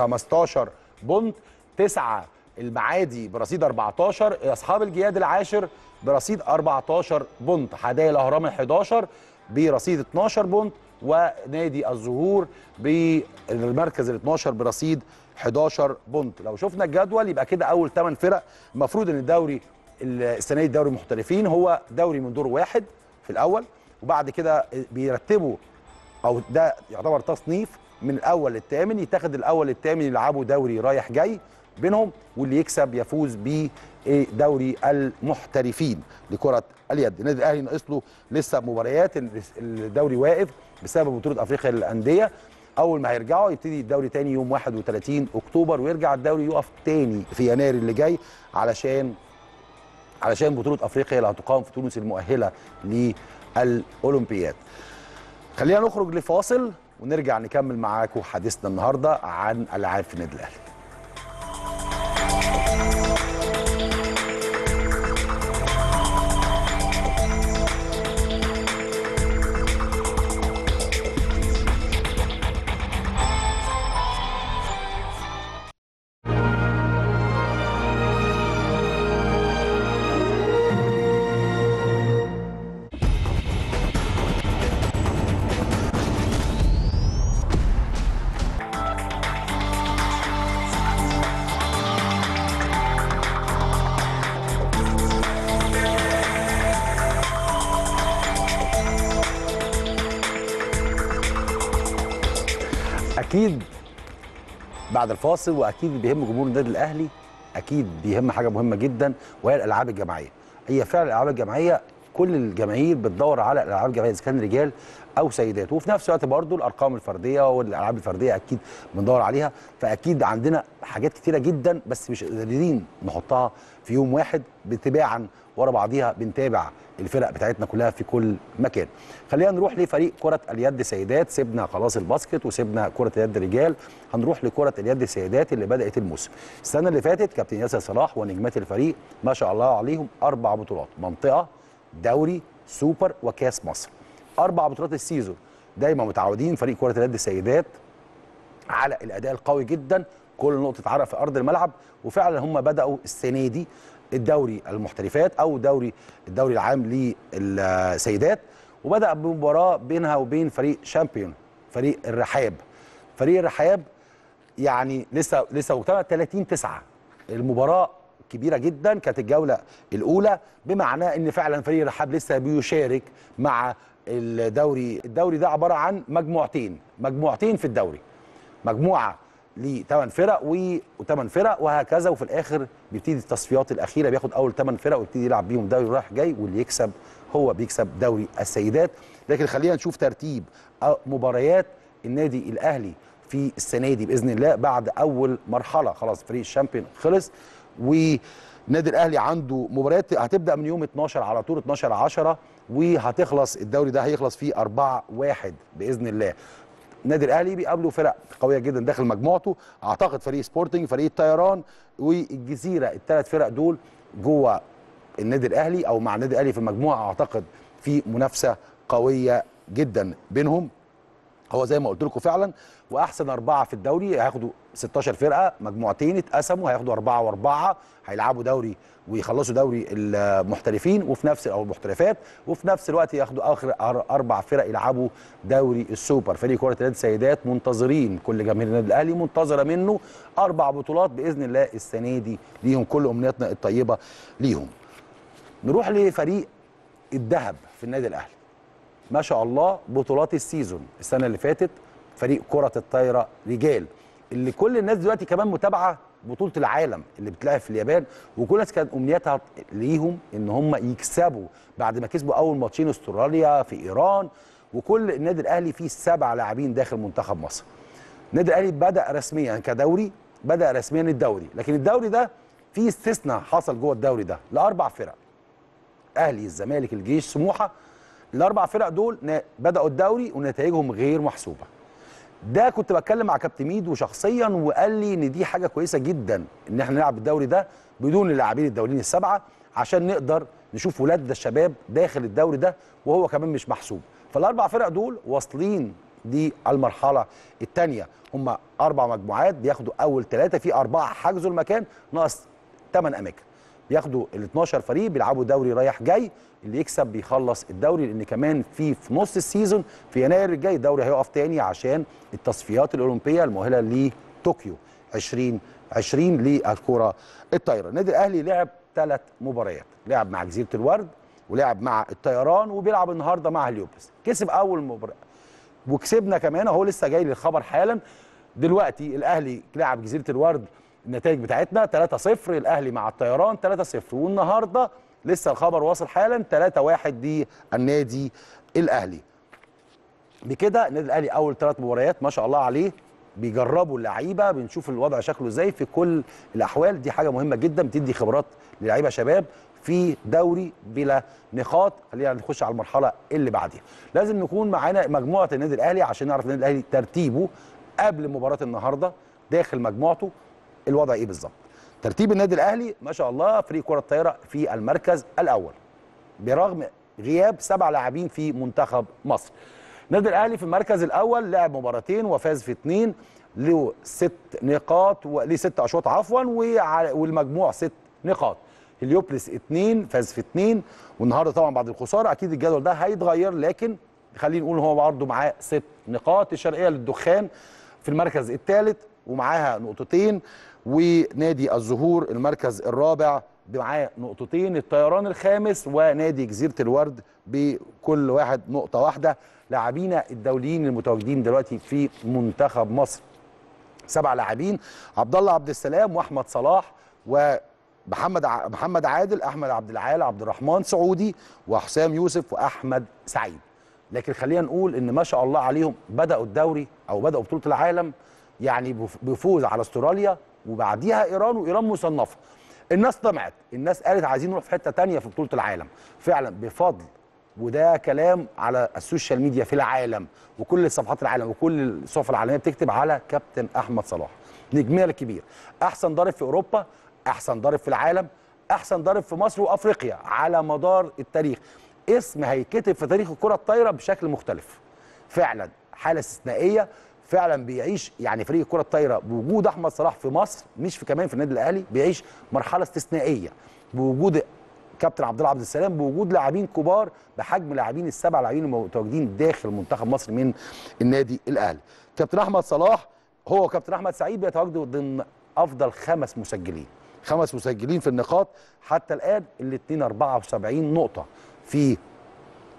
15 بونت تسعه المعادي برصيد 14 اصحاب الجياد العاشر برصيد 14 بونت حدائق الاهرام ال 11 برصيد 12 بونت ونادي الزهور بالمركز ال 12 برصيد 11 بونت لو شفنا الجدول يبقى كده اول 8 فرق المفروض ان الدوري السنه دي دوري المحترفين هو دوري من دور واحد في الاول وبعد كده بيرتبوا او ده يعتبر تصنيف من الاول للثامن يتاخد الاول للثامن يلعبوا دوري رايح جاي بينهم واللي يكسب يفوز بدوري المحترفين لكره اليد النادي الاهلي ناقص له لسه مباريات الدوري واقف بسبب بطوله افريقيا للانديه اول ما هيرجعوا يبتدي الدوري تاني يوم 31 اكتوبر ويرجع الدوري يقف تاني في يناير اللي جاي علشان علشان بطوله افريقيا اللي هتقام في تونس المؤهله للاولمبياد خلينا نخرج لفاصل ونرجع نكمل معاكم حديثنا النهارده عن العاب في النادي الاهلي اكيد بعد الفاصل واكيد بيهم جمهور النادي الاهلي اكيد بيهم حاجه مهمه جدا وهي الالعاب الجماعيه هي فعلا الالعاب الجماعيه كل الجماهير بتدور على الالعاب الجماعيه اذا كان رجال او سيدات وفي نفس الوقت برضو الارقام الفرديه والالعاب الفرديه اكيد بندور عليها فاكيد عندنا حاجات كتيره جدا بس مش قادرين نحطها في يوم واحد بتباعا ورا بعضيها بنتابع الفرق بتاعتنا كلها في كل مكان خلينا نروح لفريق كرة اليد سيدات سيبنا خلاص الباسكت وسيبنا كرة اليد رجال هنروح لكرة اليد سيدات اللي بدأت الموسم السنة اللي فاتت كابتن ياسر صلاح ونجمات الفريق ما شاء الله عليهم أربع بطولات منطقة دوري سوبر وكاس مصر أربع بطولات السيزون دايما متعودين فريق كرة اليد السيدات على الاداء القوي جدا كل نقطه عرق في ارض الملعب وفعلا هم بداوا السنه دي الدوري المحترفات او دوري الدوري العام للسيدات وبدا بمباراه بينها وبين فريق شامبيون فريق الرحاب فريق الرحاب يعني لسه لسه مجتمع 30 9 المباراه كبيره جدا كانت الجوله الاولى بمعنى ان فعلا فريق الرحاب لسه بيشارك مع الدوري الدوري ده عباره عن مجموعتين مجموعتين في الدوري مجموعه لثمان فرق وثمان فرق وهكذا وفي الاخر بيبتدي التصفيات الاخيره بياخد اول ثمان فرق ويبتدي يلعب بيهم دوري رايح جاي واللي يكسب هو بيكسب دوري السيدات لكن خلينا نشوف ترتيب مباريات النادي الاهلي في السنه دي باذن الله بعد اول مرحله خلاص فريق الشامبيون خلص والنادي الاهلي عنده مباريات هتبدا من يوم 12 على طول 12 10 وهتخلص الدوري ده هيخلص فيه 4 1 باذن الله النادي الاهلي بيقابله فرق قويه جدا داخل مجموعته اعتقد فريق سبورتنج فريق الطيران والجزيره الثلاث فرق دول جوه النادي الاهلي او مع النادي الاهلي في المجموعه اعتقد في منافسه قويه جدا بينهم هو زي ما قلت لكم فعلا واحسن اربعه في الدوري هياخدوا 16 فرقه مجموعتين اتقسموا هياخدوا اربعه واربعه هيلعبوا دوري ويخلصوا دوري المحترفين وفي نفس او المحترفات وفي نفس الوقت ياخدوا اخر اربع فرق يلعبوا دوري السوبر فريق كره اليد السيدات منتظرين كل جماهير النادي الاهلي منتظره منه اربع بطولات باذن الله السنه دي ليهم كل امنياتنا الطيبه ليهم نروح لفريق الذهب في النادي الاهلي ما شاء الله بطولات السيزون السنه اللي فاتت فريق كره الطايره رجال اللي كل الناس دلوقتي كمان متابعه بطوله العالم اللي بتلعب في اليابان وكل الناس كانت امنياتها ليهم ان هم يكسبوا بعد ما كسبوا اول ماتشين استراليا في ايران وكل النادي الاهلي فيه سبع لاعبين داخل منتخب مصر. النادي الاهلي بدا رسميا كدوري بدا رسميا الدوري لكن الدوري ده فيه استثناء حصل جوه الدوري ده لاربع فرق. اهلي الزمالك الجيش سموحه الاربع فرق دول بداوا الدوري ونتائجهم غير محسوبه. ده كنت بتكلم مع كابتن ميدو شخصيا وقال لي ان دي حاجه كويسه جدا ان احنا نلعب الدوري ده بدون اللاعبين الدوليين السبعه عشان نقدر نشوف ولادنا الشباب داخل الدوري ده وهو كمان مش محسوب فالاربع فرق دول واصلين دي المرحله الثانيه هم اربع مجموعات بياخدوا اول ثلاثه في اربعه حجزوا المكان ناقص ثمان اماكن بياخدوا ال 12 فريق بيلعبوا دوري رايح جاي اللي يكسب بيخلص الدوري لان كمان في في نص السيزون في يناير الجاي الدوري هيقف تاني عشان التصفيات الاولمبيه المؤهله لطوكيو 2020 للكره الطايره النادي الاهلي لعب ثلاث مباريات لعب مع جزيره الورد ولعب مع الطيران وبيلعب النهارده مع هليوبس كسب اول مباراه وكسبنا كمان اهو لسه جاي للخبر حالا دلوقتي الاهلي لعب جزيره الورد النتائج بتاعتنا 3-0 الاهلي مع الطيران 3-0 والنهارده لسه الخبر واصل حالا 3-1 دي النادي الاهلي بكده النادي الاهلي اول ثلاث مباريات ما شاء الله عليه بيجربوا اللعيبه بنشوف الوضع شكله ازاي في كل الاحوال دي حاجه مهمه جدا بتدي خبرات للعيبه شباب في دوري بلا نقاط خلينا نخش على المرحله اللي بعديها لازم نكون معانا مجموعه النادي الاهلي عشان نعرف النادي الاهلي ترتيبه قبل مباراه النهارده داخل مجموعته الوضع ايه بالظبط ترتيب النادي الاهلي ما شاء الله فريق كره الطايره في المركز الاول برغم غياب سبع لاعبين في منتخب مصر النادي الاهلي في المركز الاول لعب مباراتين وفاز في اثنين له ست نقاط وليه ست اشواط عفوا والمجموع ست نقاط هليوبلس اثنين فاز في اثنين والنهارده طبعا بعد الخساره اكيد الجدول ده هيتغير لكن خلينا نقول هو برضه معاه ست نقاط الشرقيه للدخان في المركز الثالث ومعاها نقطتين ونادي الزهور المركز الرابع معاه نقطتين الطيران الخامس ونادي جزيره الورد بكل واحد نقطه واحده لاعبينا الدوليين المتواجدين دلوقتي في منتخب مصر سبع لاعبين عبد الله عبد السلام واحمد صلاح ومحمد ع... محمد عادل احمد عبد العال عبد الرحمن سعودي وحسام يوسف واحمد سعيد لكن خلينا نقول ان ما شاء الله عليهم بداوا الدوري او بداوا بطوله العالم يعني بفوز على استراليا وبعديها ايران وايران مصنفه الناس طمعت الناس قالت عايزين نروح في حته تانية في بطوله العالم فعلا بفضل وده كلام على السوشيال ميديا في العالم وكل صفحات العالم وكل الصحف العالميه بتكتب على كابتن احمد صلاح نجمنا الكبير احسن ضارب في اوروبا احسن ضارب في العالم احسن ضارب في مصر وافريقيا على مدار التاريخ اسم هيتكتب في تاريخ الكره الطايره بشكل مختلف فعلا حاله استثنائيه فعلا بيعيش يعني فريق الكره الطايره بوجود احمد صلاح في مصر مش في كمان في النادي الاهلي بيعيش مرحله استثنائيه بوجود كابتن عبد الله عبد السلام بوجود لاعبين كبار بحجم لاعبين السبع لاعبين المتواجدين داخل منتخب مصر من النادي الاهلي كابتن احمد صلاح هو وكابتن احمد سعيد بيتواجدوا ضمن افضل خمس مسجلين خمس مسجلين في النقاط حتى الان الاثنين 74 نقطه في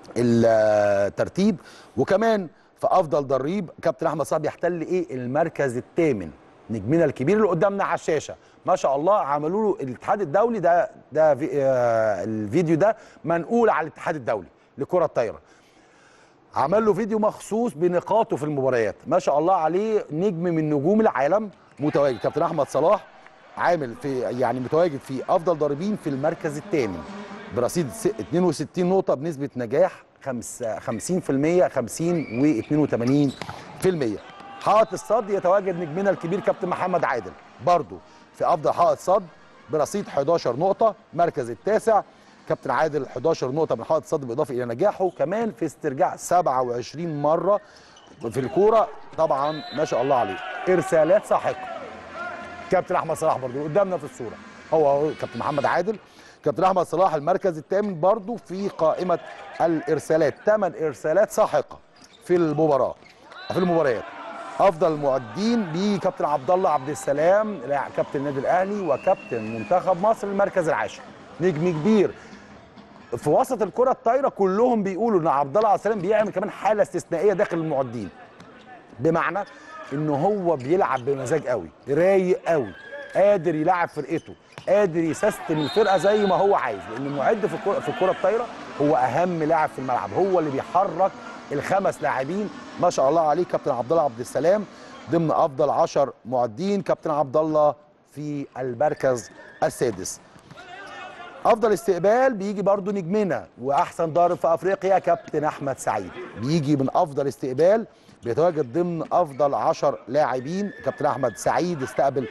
الترتيب وكمان في افضل دريب كابتن احمد صاحب يحتل ايه المركز الثامن نجمنا الكبير اللي قدامنا على الشاشه ما شاء الله عملوا له الاتحاد الدولي ده ده في آه الفيديو ده منقول على الاتحاد الدولي لكره الطايره عمل له فيديو مخصوص بنقاطه في المباريات ما شاء الله عليه نجم من نجوم العالم متواجد كابتن احمد صلاح عامل في يعني متواجد في افضل ضاربين في المركز الثامن برصيد س- 62 نقطه بنسبه نجاح خمس- 50% 50 و 82% حائط الصد يتواجد نجمنا الكبير كابتن محمد عادل برضه في افضل حائط صد برصيد 11 نقطه مركز التاسع كابتن عادل 11 نقطه من حائط الصد بالاضافه الى نجاحه كمان في استرجاع 27 مره في الكوره طبعا ما شاء الله عليه ارسالات ساحقه كابتن احمد صلاح برضو قدامنا في الصوره هو هو كابتن محمد عادل كابتن احمد صلاح المركز الثامن برضو في قائمه الارسالات ثمان ارسالات ساحقه في المباراه في المباريات افضل المعدين بكابتن عبد الله عبد السلام لاعب كابتن النادي الاهلي وكابتن منتخب مصر المركز العاشر نجم كبير في وسط الكره الطايره كلهم بيقولوا ان عبد الله عبد السلام بيعمل كمان حاله استثنائيه داخل المعدين بمعنى ان هو بيلعب بمزاج قوي رايق قوي قادر يلعب فرقته قادر يسيستم الفرقه زي ما هو عايز لان المعد في الكره في الكره الطايره هو اهم لاعب في الملعب هو اللي بيحرك الخمس لاعبين ما شاء الله عليه كابتن عبد الله عبد السلام ضمن افضل 10 معدين كابتن عبد الله في المركز السادس افضل استقبال بيجي برضو نجمنا واحسن ضارب في افريقيا كابتن احمد سعيد بيجي من افضل استقبال بيتواجد ضمن افضل 10 لاعبين كابتن احمد سعيد استقبل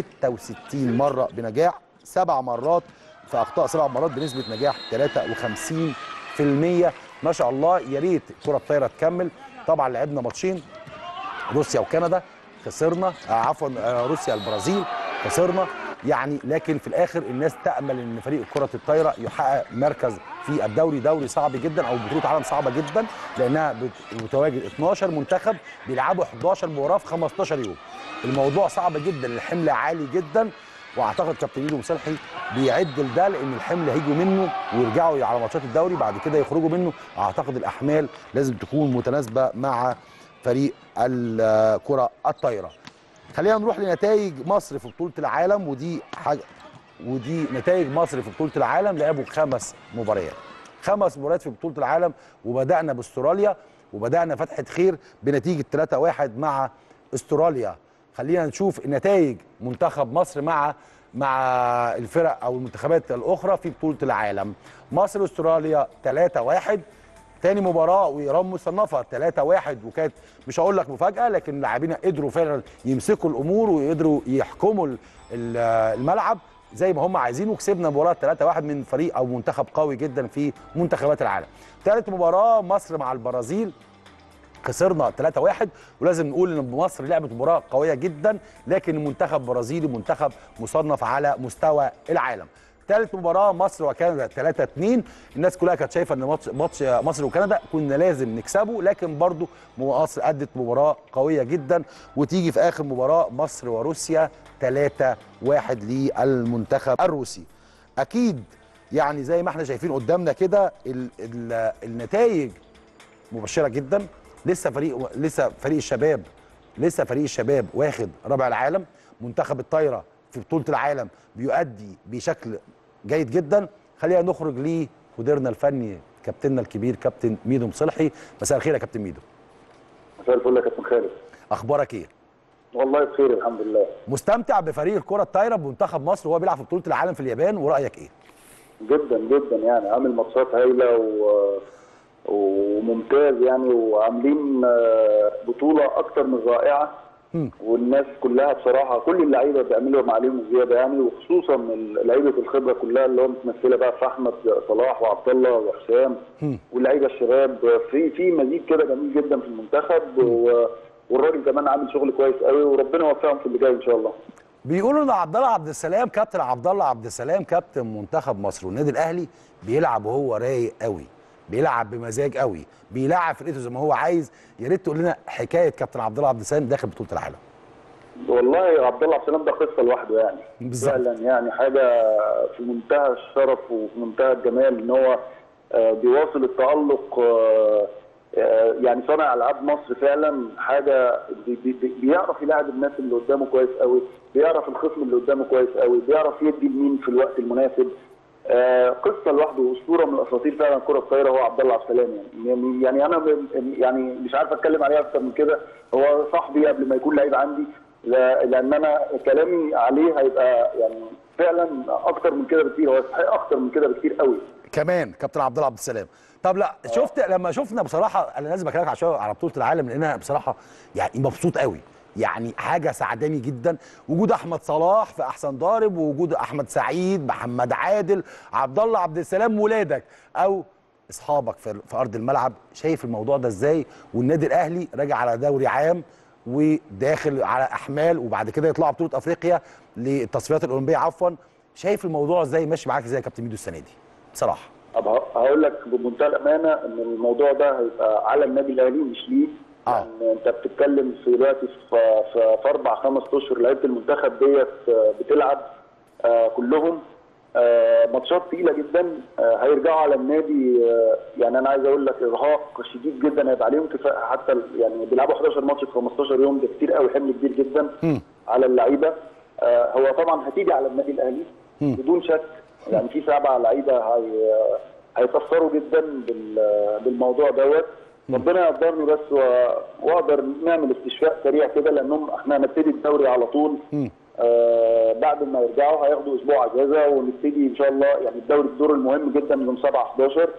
66 مره بنجاح سبع مرات في اخطاء سبع مرات بنسبه نجاح 53% ما شاء الله يا ريت الكره الطايره تكمل طبعا لعبنا ماتشين روسيا وكندا خسرنا آه عفوا آه روسيا البرازيل خسرنا يعني لكن في الاخر الناس تامل ان فريق كره الطايره يحقق مركز في الدوري دوري صعب جدا او بطوله عالم صعبه جدا لانها بت- متواجد 12 منتخب بيلعبوا 11 مباراه في 15 يوم الموضوع صعب جدا الحمل عالي جدا واعتقد كابتن ايدو مصلحي بيعد لده لان الحمل هيجوا منه ويرجعوا على ماتشات الدوري بعد كده يخرجوا منه اعتقد الاحمال لازم تكون متناسبه مع فريق الكره الطايره خلينا نروح لنتائج مصر في بطوله العالم ودي حاجه ودي نتائج مصر في بطوله العالم لعبوا خمس مباريات خمس مباريات في بطوله العالم وبدانا باستراليا وبدانا فتحه خير بنتيجه 3-1 مع استراليا خلينا نشوف نتائج منتخب مصر مع مع الفرق او المنتخبات الاخرى في بطوله العالم مصر استراليا 3-1 تاني مباراة وإيران مصنفة 3 1 وكانت مش هقول لك مفاجأة لكن اللاعبين قدروا فعلا يمسكوا الأمور ويقدروا يحكموا ال- ال- الملعب زي ما هم عايزين وكسبنا مباراة 3 1 من فريق أو منتخب قوي جدا في منتخبات العالم. ثالث مباراة مصر مع البرازيل خسرنا 3 1 ولازم نقول ان مصر لعبت مباراه قويه جدا لكن المنتخب البرازيلي منتخب مصنف على مستوى العالم ثالث مباراه مصر وكندا 3 2 الناس كلها كانت شايفه ان ماتش ماتش مصر وكندا كنا لازم نكسبه لكن برضو مصر ادت مباراه قويه جدا وتيجي في اخر مباراه مصر وروسيا 3 1 للمنتخب الروسي اكيد يعني زي ما احنا شايفين قدامنا كده ال- ال- النتائج مبشره جدا لسه فريق لسه فريق الشباب لسه فريق الشباب واخد رابع العالم منتخب الطايره في بطوله العالم بيؤدي بشكل جيد جدا خلينا نخرج لمديرنا الفني كابتننا الكبير كابتن ميدو مصلحي مساء الخير يا كابتن ميدو مساء الفل يا كابتن خالد اخبارك ايه والله بخير الحمد لله مستمتع بفريق الكره الطايره بمنتخب مصر وهو بيلعب في بطوله العالم في اليابان ورايك ايه جدا جدا يعني عامل ماتشات هايله و... وممتاز يعني وعاملين آه، بطوله اكتر من رائعه مم. والناس كلها بصراحه كل اللعيبه بيعملوا ما عليهم زياده يعني وخصوصا لعيبه الخبره كلها اللي هو متمثله بقى في احمد صلاح وعبد الله وحسام مم. واللعيبه الشباب في في مزيج كده جميل جدا في المنتخب و... والراجل كمان عامل شغل كويس قوي وربنا يوفقهم في اللي جاي ان شاء الله بيقولوا ان عبد الله عبد السلام كابتن عبد الله عبد السلام كابتن منتخب مصر والنادي الاهلي بيلعب وهو رايق قوي بيلعب بمزاج قوي بيلعب فرقته زي ما هو عايز يا ريت تقول لنا حكايه كابتن عبد الله عبد السلام داخل بطوله العالم والله عبد الله عبد السلام ده قصه لوحده يعني بالظبط. فعلا يعني حاجه في منتهى الشرف وفي منتهى الجمال ان هو آه، بيواصل التالق آه، آه، يعني صانع العاب مصر فعلا حاجه بي- بي- بي- بيعرف يلاعب الناس اللي قدامه كويس قوي بيعرف الخصم اللي قدامه كويس قوي بيعرف يدي لمين في الوقت المناسب آه، قصه لوحده اسطوره من الاساطير فعلا الكره الطايره هو عبد الله عبد السلام يعني يعني يعني انا ب- يعني مش عارف اتكلم عليه اكتر من كده هو صاحبي قبل ما يكون لعيب عندي لا- لان انا كلامي عليه هيبقى يعني فعلا اكتر من كده بكتير هو يستحق اكتر من كده بكتير قوي كمان كابتن عبد الله عبد السلام طب لا شفت لما شفنا بصراحه انا لازم اكلمك عشان على بطوله العالم لان انا بصراحه يعني مبسوط قوي يعني حاجه سعداني جدا وجود احمد صلاح في احسن ضارب ووجود احمد سعيد محمد عادل عبد الله عبد السلام ولادك او اصحابك في في ارض الملعب شايف الموضوع ده ازاي والنادي الاهلي راجع على دوري عام وداخل على احمال وبعد كده يطلعوا بطوله افريقيا للتصفيات الاولمبيه عفوا شايف الموضوع ازاي ماشي معاك ازاي يا كابتن ميدو السنه دي بصراحه طب ه- هقول لك بمنتهى الامانه ان الموضوع ده هيبقى على النادي الاهلي مش ليه آه. لان انت بتتكلم في دلوقتي في, في, في اربع خمس اشهر لعيبه المنتخب ديت آه، بتلعب آه، كلهم آه، ماتشات تقيله جدا آه، هيرجعوا على النادي آه، يعني انا عايز اقول لك ارهاق شديد جدا هيبقى عليهم كفايه حتى ال- يعني بيلعبوا 11 ماتش في 15 يوم ده كتير قوي حمل كبير جدا على اللعيبه آه، هو طبعا هتيجي على النادي الاهلي بدون شك يعني في سبعه لعيبه هي هيتاثروا جدا بال- بالموضوع دوت ربنا يقدرني بس و- واقدر نعمل استشفاء سريع كده لانهم احنا هنبتدي الدوري على طول آه بعد ما يرجعوا هياخدوا اسبوع اجازه ونبتدي ان شاء الله يعني الدوري الدور المهم جدا يوم 7 11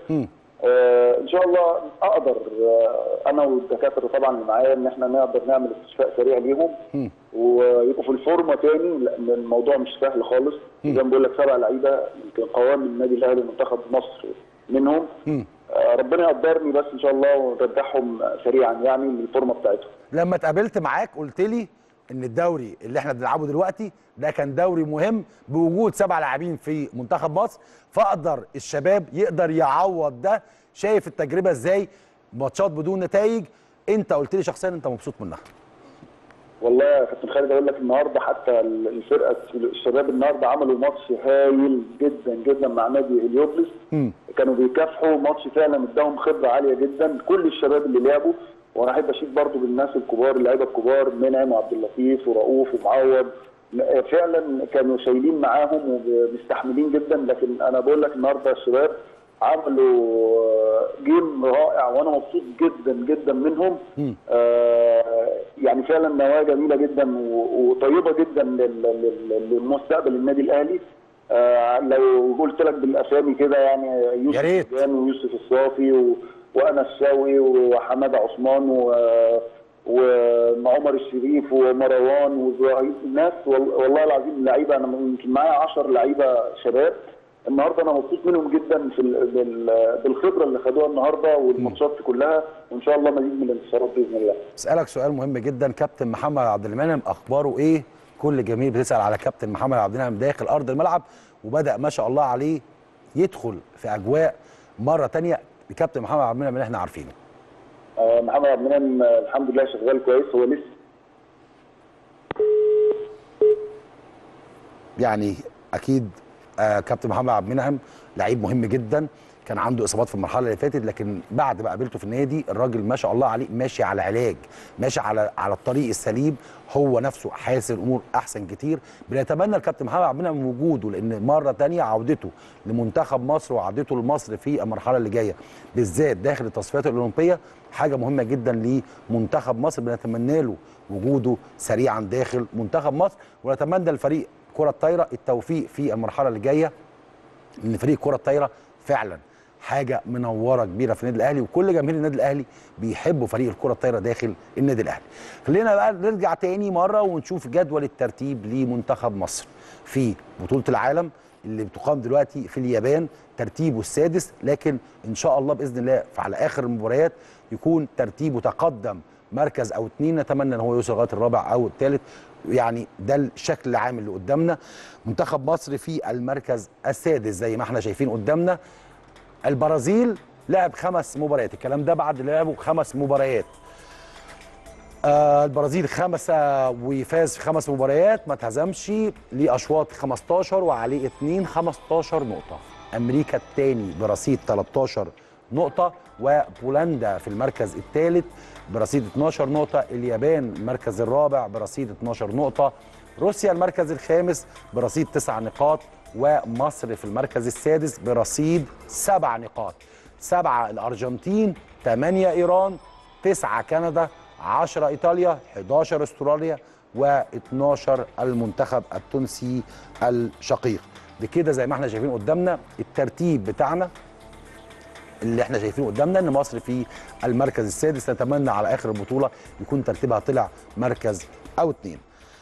آه ان شاء الله اقدر آه انا والدكاتره طبعا اللي معايا ان احنا نقدر نعمل استشفاء سريع ليهم ويبقوا في الفورمه تاني لان الموضوع مش سهل خالص زي ما بقول لك سبع لعيبه يمكن قوام النادي الاهلي منتخب مصر منهم آه ربنا يقدرني بس ان شاء الله ونرجعهم سريعا يعني للفورمه بتاعتهم لما اتقابلت معاك قلت لي ان الدوري اللي احنا بنلعبه دلوقتي ده كان دوري مهم بوجود سبع لاعبين في منتخب مصر فاقدر الشباب يقدر يعوض ده شايف التجربه ازاي ماتشات بدون نتائج انت قلت لي شخصيا انت مبسوط منها والله يا كابتن خالد اقول لك النهارده حتى الفرقه الشباب النهارده عملوا ماتش هايل جدا جدا مع نادي هليوبلس كانوا بيكافحوا ماتش فعلا اداهم خبره عاليه جدا كل الشباب اللي لعبوا وانا احب اشيد برضو بالناس الكبار اللعيبه الكبار منعم وعبد اللطيف ورؤوف ومعوض فعلا كانوا شايلين معاهم ومستحملين جدا لكن انا بقول لك النهارده الشباب عملوا جيم رائع وانا مبسوط جدا جدا منهم آه يعني فعلا نواه جميله جدا و- وطيبه جدا لل- لل- للمستقبل النادي الاهلي آه لو قلت لك بالاسامي كده يعني يوسف يا ريت. سفيان ويوسف الصافي و... وانا الشاوي وحماده عثمان و... وعمر الشريف ومروان وابراهيم ناس وال- والله العظيم لعيبه انا يمكن معايا 10 لعيبه شباب النهارده انا مبسوط منهم جدا في ال... بال... بالخبره اللي خدوها النهارده والماتشات كلها وان شاء الله مزيد من الانتصارات باذن الله اسالك سؤال مهم جدا كابتن محمد عبد المنعم اخباره ايه كل جميل بتسال على كابتن محمد عبد المنعم داخل ارض الملعب وبدا ما شاء الله عليه يدخل في اجواء مره تانية الكابتن محمد عبد المنعم اللي احنا عارفينه آه، محمد عبد المنعم آه، الحمد لله شغال كويس هو لسه يعني اكيد آه كابتن محمد عبد المنعم لعيب مهم جدا كان عنده اصابات في المرحله اللي فاتت لكن بعد ما قابلته في النادي الراجل ما شاء الله عليه ماشي على علاج ماشي على على الطريق السليم هو نفسه حاسس الامور احسن كتير بنتمنى الكابتن محمد عبد المنعم وجوده لان مره تانية عودته لمنتخب مصر وعودته لمصر في المرحله اللي جايه بالذات داخل التصفيات الاولمبيه حاجه مهمه جدا لمنتخب مصر بنتمنى له وجوده سريعا داخل منتخب مصر ونتمنى لفريق كره الطايره التوفيق في المرحله اللي جايه ان فريق كره الطايره فعلا حاجه منوره كبيره في النادي الاهلي وكل جماهير النادي الاهلي بيحبوا فريق الكره الطايره داخل النادي الاهلي. خلينا بقى نرجع تاني مره ونشوف جدول الترتيب لمنتخب مصر في بطوله العالم اللي بتقام دلوقتي في اليابان ترتيبه السادس لكن ان شاء الله باذن الله على اخر المباريات يكون ترتيبه تقدم مركز او اتنين نتمنى ان هو يوصل لغايه الرابع او الثالث يعني ده الشكل العام اللي قدامنا منتخب مصر في المركز السادس زي ما احنا شايفين قدامنا البرازيل لعب خمس مباريات الكلام ده بعد لعبوا خمس مباريات آه البرازيل خمسة وفاز في خمس مباريات ما اتهزمش ليه أشواط 15 وعليه 2 15 نقطة امريكا الثاني برصيد 13 نقطه وبولندا في المركز الثالث برصيد 12 نقطه اليابان المركز الرابع برصيد 12 نقطه روسيا المركز الخامس برصيد 9 نقاط ومصر في المركز السادس برصيد 7 نقاط سبعة الأرجنتين 8 إيران 9 كندا 10 إيطاليا 11 أستراليا و12 المنتخب التونسي الشقيق بكده زي ما احنا شايفين قدامنا الترتيب بتاعنا اللي احنا شايفينه قدامنا ان مصر في المركز السادس نتمنى على اخر البطوله يكون ترتيبها طلع مركز او اتنين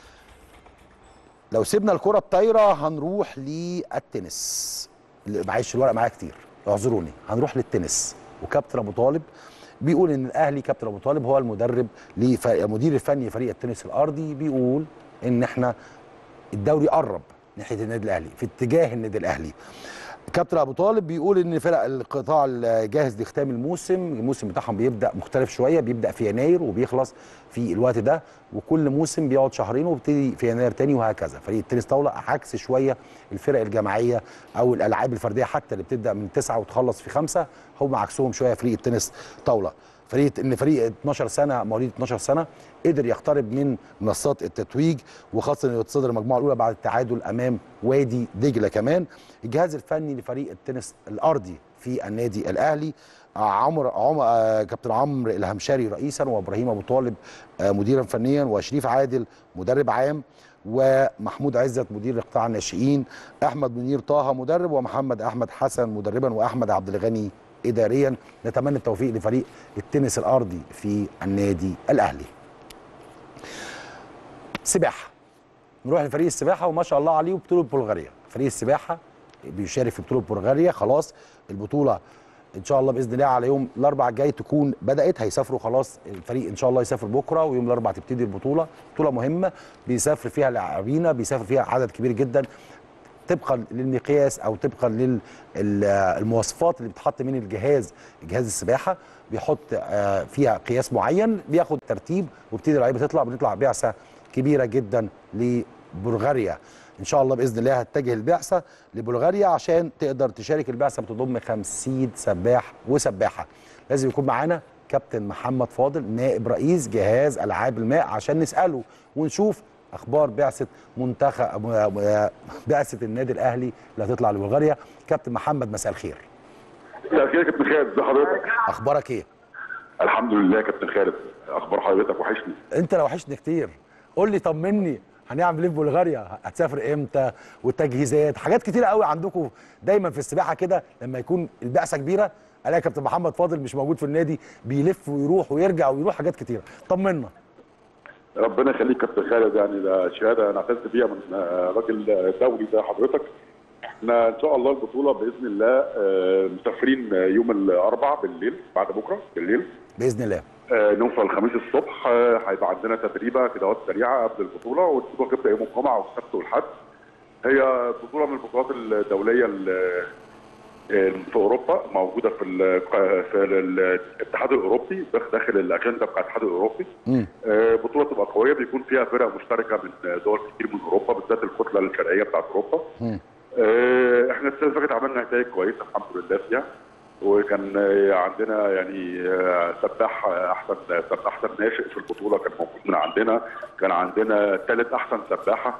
لو سيبنا الكره الطايره هنروح للتنس اللي- معلش الورق معايا كتير اعذروني هنروح للتنس وكابتن ابو طالب بيقول ان الاهلي كابتن ابو طالب هو المدرب لف- المدير الفني فريق التنس الارضي بيقول ان احنا الدوري قرب ناحيه النادي الاهلي في اتجاه النادي الاهلي كابتن ابو طالب بيقول ان فرق القطاع الجاهز لختام الموسم الموسم بتاعهم بيبدا مختلف شويه بيبدا في يناير وبيخلص في الوقت ده وكل موسم بيقعد شهرين وبيبتدي في يناير تاني وهكذا فريق التنس طاوله عكس شويه الفرق الجماعيه او الالعاب الفرديه حتى اللي بتبدا من تسعه وتخلص في خمسه هم عكسهم شويه فريق التنس طاوله فريق ان فريق 12 سنه مواليد 12 سنه قدر يقترب من منصات التتويج وخاصه انه يتصدر المجموعه الاولى بعد التعادل امام وادي دجله كمان الجهاز الفني لفريق التنس الارضي في النادي الاهلي عمرو عم... آه، كابتن عمرو الهمشاري رئيسا وابراهيم ابو طالب آه، مديرا فنيا وشريف عادل مدرب عام ومحمود عزت مدير قطاع الناشئين احمد منير طه مدرب ومحمد احمد حسن مدربا واحمد عبد الغني اداريا نتمنى التوفيق لفريق التنس الارضي في النادي الاهلي سباحه نروح لفريق السباحه وما شاء الله عليه بطوله بلغاريا فريق السباحه بيشارك في بطوله بلغاريا خلاص البطوله ان شاء الله باذن الله على يوم الاربعاء الجاي تكون بدات هيسافروا خلاص الفريق ان شاء الله يسافر بكره ويوم الاربعاء تبتدي البطوله بطوله مهمه بيسافر فيها لاعبينا بيسافر فيها عدد كبير جدا طبقا للمقياس او طبقا للمواصفات اللي بتحط من الجهاز جهاز السباحه بيحط آه، فيها قياس معين بياخد ترتيب وبتدي اللعيبه تطلع بنطلع بعثه كبيره جدا لبلغاريا ان شاء الله باذن الله هتتجه البعثه لبلغاريا عشان تقدر تشارك البعثه بتضم 50 سباح وسباحه لازم يكون معانا كابتن محمد فاضل نائب رئيس جهاز العاب الماء عشان نساله ونشوف اخبار بعثه منتخب بعثه النادي الاهلي اللي هتطلع لبلغاريا كابتن محمد مساء الخير مساء الخير يا كابتن خالد ازي حضرتك؟ اخبارك ايه الحمد لله يا كابتن خالد اخبار حضرتك وحشني انت لو وحشني كتير قول لي طمني هنعمل ايه في بلغاريا هتسافر امتى والتجهيزات حاجات كتيره قوي عندكم دايما في السباحه كده لما يكون البعثه كبيره الاقي كابتن محمد فاضل مش موجود في النادي بيلف ويروح ويرجع ويروح حاجات كتيره طمنا ربنا يخليك يا كابتن خالد يعني ده شهاده انا اعتز بيها من آه، راجل دولي زي حضرتك احنا ان شاء الله البطوله باذن الله آه، مسافرين آه، يوم الاربعاء بالليل بعد بكره بالليل باذن الله آه، نوصل الخميس الصبح آه، هيبقى عندنا تدريبه كدوات سريعه قبل البطوله والبطوله تبدا يوم الجمعه والسبت والحد هي بطوله من البطولات الدوليه ال- آه، في اوروبا موجوده في ال- في الاتحاد الاوروبي داخل الاجنده بتاع الاتحاد الاوروبي مم. آه، بطوله تبقى قويه بيكون فيها فرق مشتركه من دول كتير من اوروبا بالذات الكتله الشرقيه بتاعت اوروبا مم. آه، احنا السنه اللي فاتت عملنا نتائج كويسه الحمد لله فيها وكان آه، عندنا يعني آه، سباح آه، احسن سباح احسن ناشئ في البطوله كان موجود من عندنا كان عندنا ثالث احسن سباحه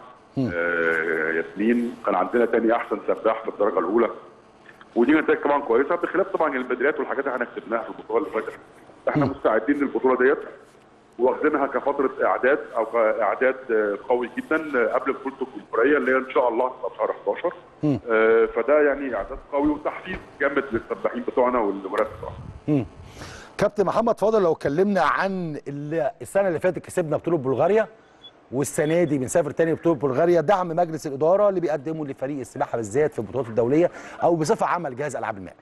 آه، ياسمين كان عندنا ثاني احسن سباح في الدرجه الاولى ودي نتائج طبعا كويسه بخلاف طبعا الميداليات والحاجات اللي احنا كسبناها في البطوله اللي فاتت احنا مستعدين للبطوله ديت واخدينها كفتره اعداد او كاعداد آه، قوي جدا آه، قبل بطوله الجمهوريه اللي هي ان شاء الله هتبقى في شهر 11 آه، فده يعني اعداد قوي وتحفيز جامد للسباحين بتوعنا والولاد بتوعنا مم. كابتن محمد فاضل لو اتكلمنا عن ال- السنه اللي فاتت كسبنا بطوله بلغاريا والسنه دي بنسافر تاني بطوله بلغاريا دعم مجلس الاداره اللي بيقدمه لفريق السباحه بالذات في البطولات الدوليه او بصفه عامه لجهاز العاب الماء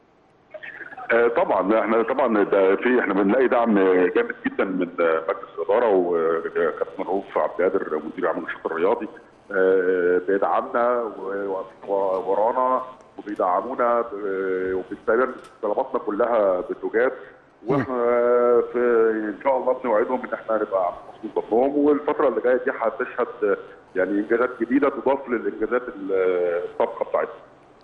آه، طبعا احنا طبعا ده في احنا بنلاقي دعم جامد جدا من آه، مجلس الاداره وكابتن رؤوف عبد القادر مدير عام النشاط الرياضي آه، بيدعمنا وواقفين ورانا وبيدعمونا ب- وبيستمر طلباتنا كلها بتجاب واحنا في ان شاء الله بنوعدهم ان احنا هنبقى مبسوط ضمنهم والفتره اللي جايه دي هتشهد يعني انجازات جديده تضاف للانجازات السابقه بتاعتنا.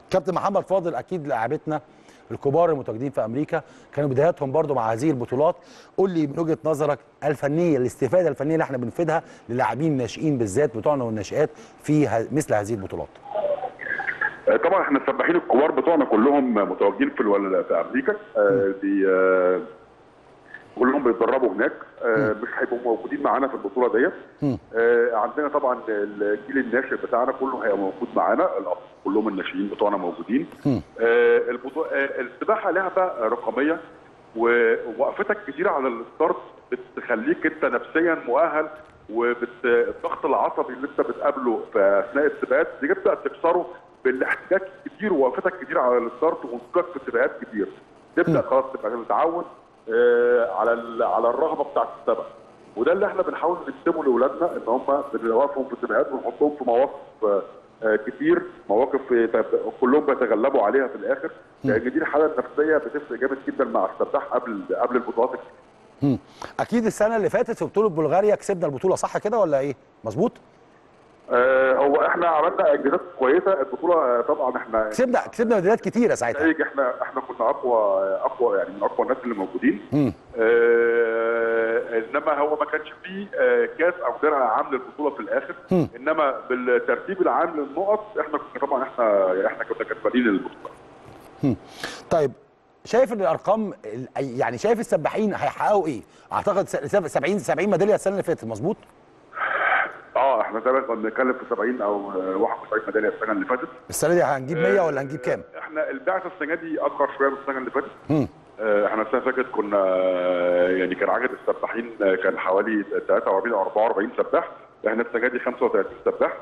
كابتن محمد فاضل اكيد لاعبتنا الكبار المتواجدين في امريكا كانوا بداياتهم برضو مع هذه البطولات قول لي من وجهه نظرك الفنيه الاستفاده الفنيه اللي احنا بنفيدها للاعبين الناشئين بالذات بتوعنا والناشئات في ه- مثل هذه البطولات آه، طبعا احنا السباحين الكبار بتوعنا كلهم متواجدين في الول... في امريكا آه، دي آه، كلهم بيتدربوا هناك آه، مش هيبقوا موجودين معانا في البطوله ديت آه، عندنا طبعا الجيل الناشئ بتاعنا كله هيبقى موجود معانا الأب- كلهم الناشئين بتوعنا موجودين آه، البطو... آه، السباحه لعبه رقميه ووقفتك كتير على الستارت بتخليك انت نفسيا مؤهل والضغط العصبي اللي انت بتقابله في اثناء السباقات بتبدا تكسره بالاحتكاك كتير ووقفتك كتير على الستارت ووقوفك في سباقات كتير تبدا خلاص تبقى متعود آه، على ال- على الرغبه بتاعت السبق وده اللي احنا بنحاول نقدمه لاولادنا ان هم بنوقفهم في سباقات ونحطهم في مواقف آه، آه، كتير مواقف آه، تب- كلهم بيتغلبوا عليها في الاخر لان دي الحاله النفسيه بتفرق جامد جدا مع السباح قبل قبل البطولات الكتير. مم. اكيد السنه اللي فاتت في بطوله بلغاريا كسبنا البطوله صح كده ولا ايه مظبوط آه، هو احنا عملنا انجازات كويسه البطوله آه، طبعا احنا كسبنا كسبنا ميداليات كتيره ساعتها نتائج احنا احنا كنا اقوى اقوى يعني من اقوى الناس اللي موجودين مم. آه انما هو ما كانش فيه آه كاس او درع عام للبطوله في الاخر مم. انما بالترتيب العام للنقط احنا كنا طبعا احنا احنا كنا كسبانين البطوله طيب شايف ان الارقام ال- يعني شايف السباحين هيحققوا ايه اعتقد س- 70 70 ميداليه السنه اللي فاتت مظبوط اه احنا زي ما كنا بنتكلم في 70 او آه، 71 ميداليه السنه اللي فاتت السنه دي هنجيب 100 ولا هنجيب كام آه، احنا البعثه السنه دي اكبر شويه من السنه اللي فاتت مم. آه، احنا السنه اللي فاتت كنا آه، يعني كان عدد السباحين آه، كان حوالي 43 او 44 سباح احنا السنه دي 35 سباح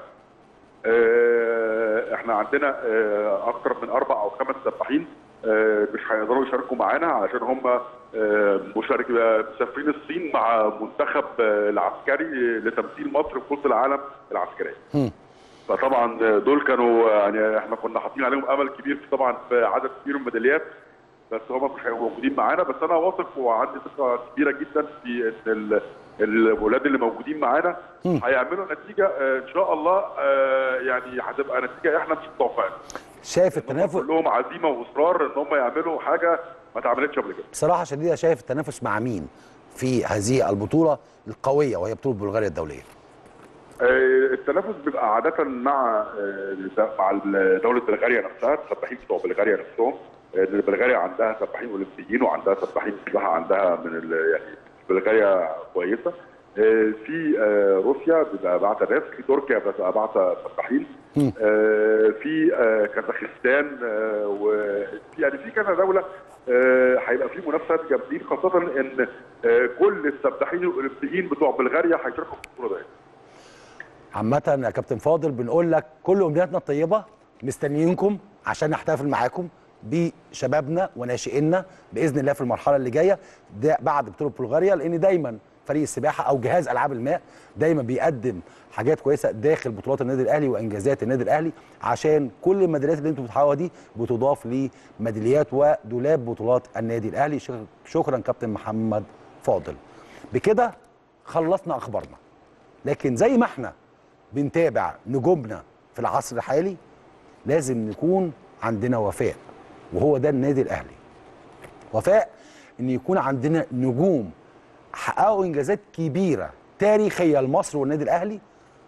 آه، احنا عندنا آه، اكثر من اربع او خمس سباحين آه، مش هيقدروا يشاركوا معانا علشان هم آه، مشارك مسافرين الصين مع منتخب آه، العسكري لتمثيل مصر في بطوله العالم العسكريه. مم. فطبعا دول كانوا يعني احنا كنا حاطين عليهم امل كبير في طبعا في عدد كبير من الميداليات بس هم مش هيبقوا موجودين معانا بس انا واثق وعندي ثقه كبيره جدا في ان ال- الولاد اللي موجودين معانا هيعملوا نتيجه آه، ان شاء الله آه، يعني هتبقى نتيجه احنا مش متوقعينها شايف التنافس كلهم عزيمه واصرار ان هم يعملوا حاجه ما اتعملتش قبل كده بصراحه شديده شايف التنافس مع مين في هذه البطوله القويه وهي بطوله بلغاريا الدوليه آه، التنافس بيبقى عادة مع آه، مع دولة بلغاريا نفسها السباحين بتوع بلغاريا نفسهم آه، لأن بلغاريا عندها سباحين أولمبيين وعندها سباحين سباحة عندها من ال- يعني بلغاريا كويسة آه، في آه، روسيا بيبقى بعتها ناس في تركيا بتبقى بعتها سباحين آه، في آه، كازاخستان آه، وفي يعني في كذا دولة آه، هيبقى في منافسات جامدين خاصة إن آه، كل السباحين الأولمبيين بتوع بلغاريا هيشاركوا في البطولة دي عامة يا كابتن فاضل بنقول لك كل امنياتنا الطيبة مستنيينكم عشان نحتفل معاكم بشبابنا وناشئينا باذن الله في المرحله اللي جايه ده بعد بطوله بلغاريا لان دايما فريق السباحه او جهاز العاب الماء دايما بيقدم حاجات كويسه داخل بطولات النادي الاهلي وانجازات النادي الاهلي عشان كل الميداليات اللي انتم بتحققوها دي بتضاف لميداليات ودولاب بطولات النادي الاهلي شك- شكرا كابتن محمد فاضل بكده خلصنا اخبارنا لكن زي ما احنا بنتابع نجومنا في العصر الحالي لازم نكون عندنا وفاء وهو ده النادي الاهلي وفاء ان يكون عندنا نجوم حققوا انجازات كبيره تاريخيه لمصر والنادي الاهلي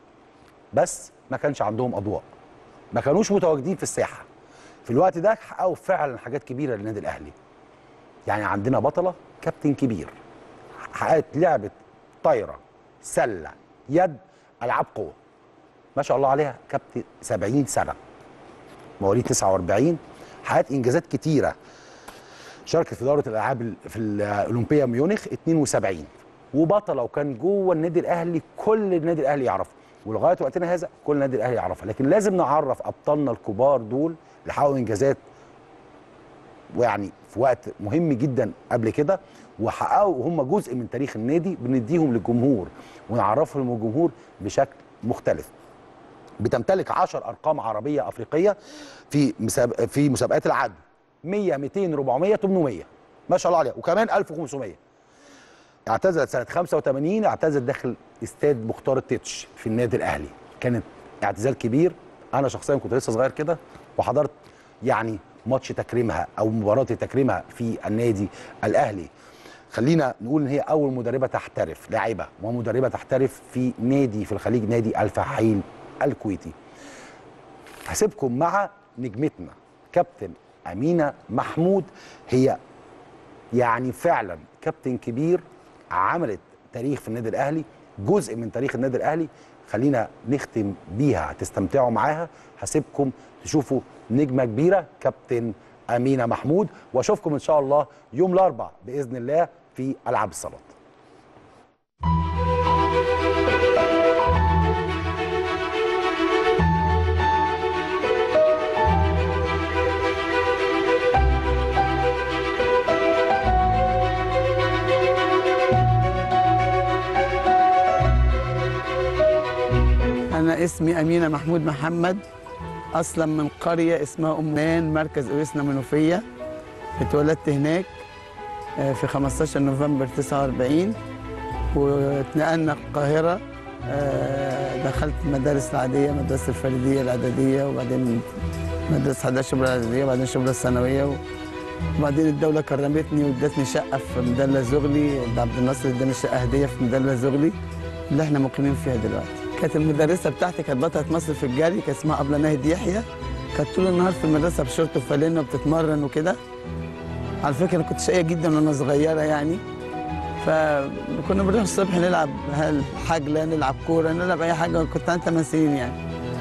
بس ما كانش عندهم اضواء ما كانوش متواجدين في الساحه في الوقت ده حققوا فعلا حاجات كبيره للنادي الاهلي يعني عندنا بطله كابتن كبير حققت لعبه طايره سله يد العاب قوه ما شاء الله عليها كابتن 70 سنه مواليد 49 حققت انجازات كتيره شاركت في دوره الالعاب ال- في الاولمبيه ميونخ 72 وبطله وكان جوه النادي الاهلي كل النادي الاهلي يعرفها ولغايه وقتنا هذا كل النادي الاهلي يعرفها لكن لازم نعرف ابطالنا الكبار دول اللي حققوا انجازات ويعني في وقت مهم جدا قبل كده وحققوا هم جزء من تاريخ النادي بنديهم للجمهور ونعرفهم للجمهور بشكل مختلف بتمتلك 10 ارقام عربيه افريقيه في مساب... في مسابقات العدو 100 200 400 800 ما شاء الله عليها وكمان 1500 اعتزلت سنه 85 اعتزلت داخل استاد مختار التتش في النادي الاهلي كانت اعتزال كبير انا شخصيا كنت لسه صغير كده وحضرت يعني ماتش تكريمها او مباراه تكريمها في النادي الاهلي خلينا نقول ان هي اول مدربه تحترف لاعبه ومدربه تحترف في نادي في الخليج نادي الفحيل الكويتي هسيبكم مع نجمتنا كابتن امينه محمود هي يعني فعلا كابتن كبير عملت تاريخ في النادي الاهلي جزء من تاريخ النادي الاهلي خلينا نختم بيها تستمتعوا معاها هسيبكم تشوفوا نجمه كبيره كابتن امينه محمود واشوفكم ان شاء الله يوم الاربعاء باذن الله في العاب الصالات أنا اسمي أمينة محمود محمد أصلا من قرية اسمها أمان مركز أويسنا منوفية اتولدت هناك آه، في 15 نوفمبر 49 واتنقلنا القاهرة آه، دخلت المدارس العادية مدرسة الفريدية الإعدادية وبعدين مدرسة 11 شبرا الإعدادية وبعدين شبرا الثانوية و- وبعدين الدولة كرمتني وادتني شقة في مدلة زغلي ده عبد الناصر اداني شقة هدية في مدلة زغلي اللي احنا مقيمين فيها دلوقتي كانت المدرسة بتاعتي كانت بطلة مصر في الجري كانت اسمها أبلة ناهد يحيى كانت طول النهار في المدرسة بشورت وفانلة وبتتمرن وكده على فكرة أنا كنت شقية جدا وأنا صغيرة يعني فكنا بنروح الصبح نلعب هل- حجلة نلعب كورة نلعب أي حاجة كنت عندي 8 سنين يعني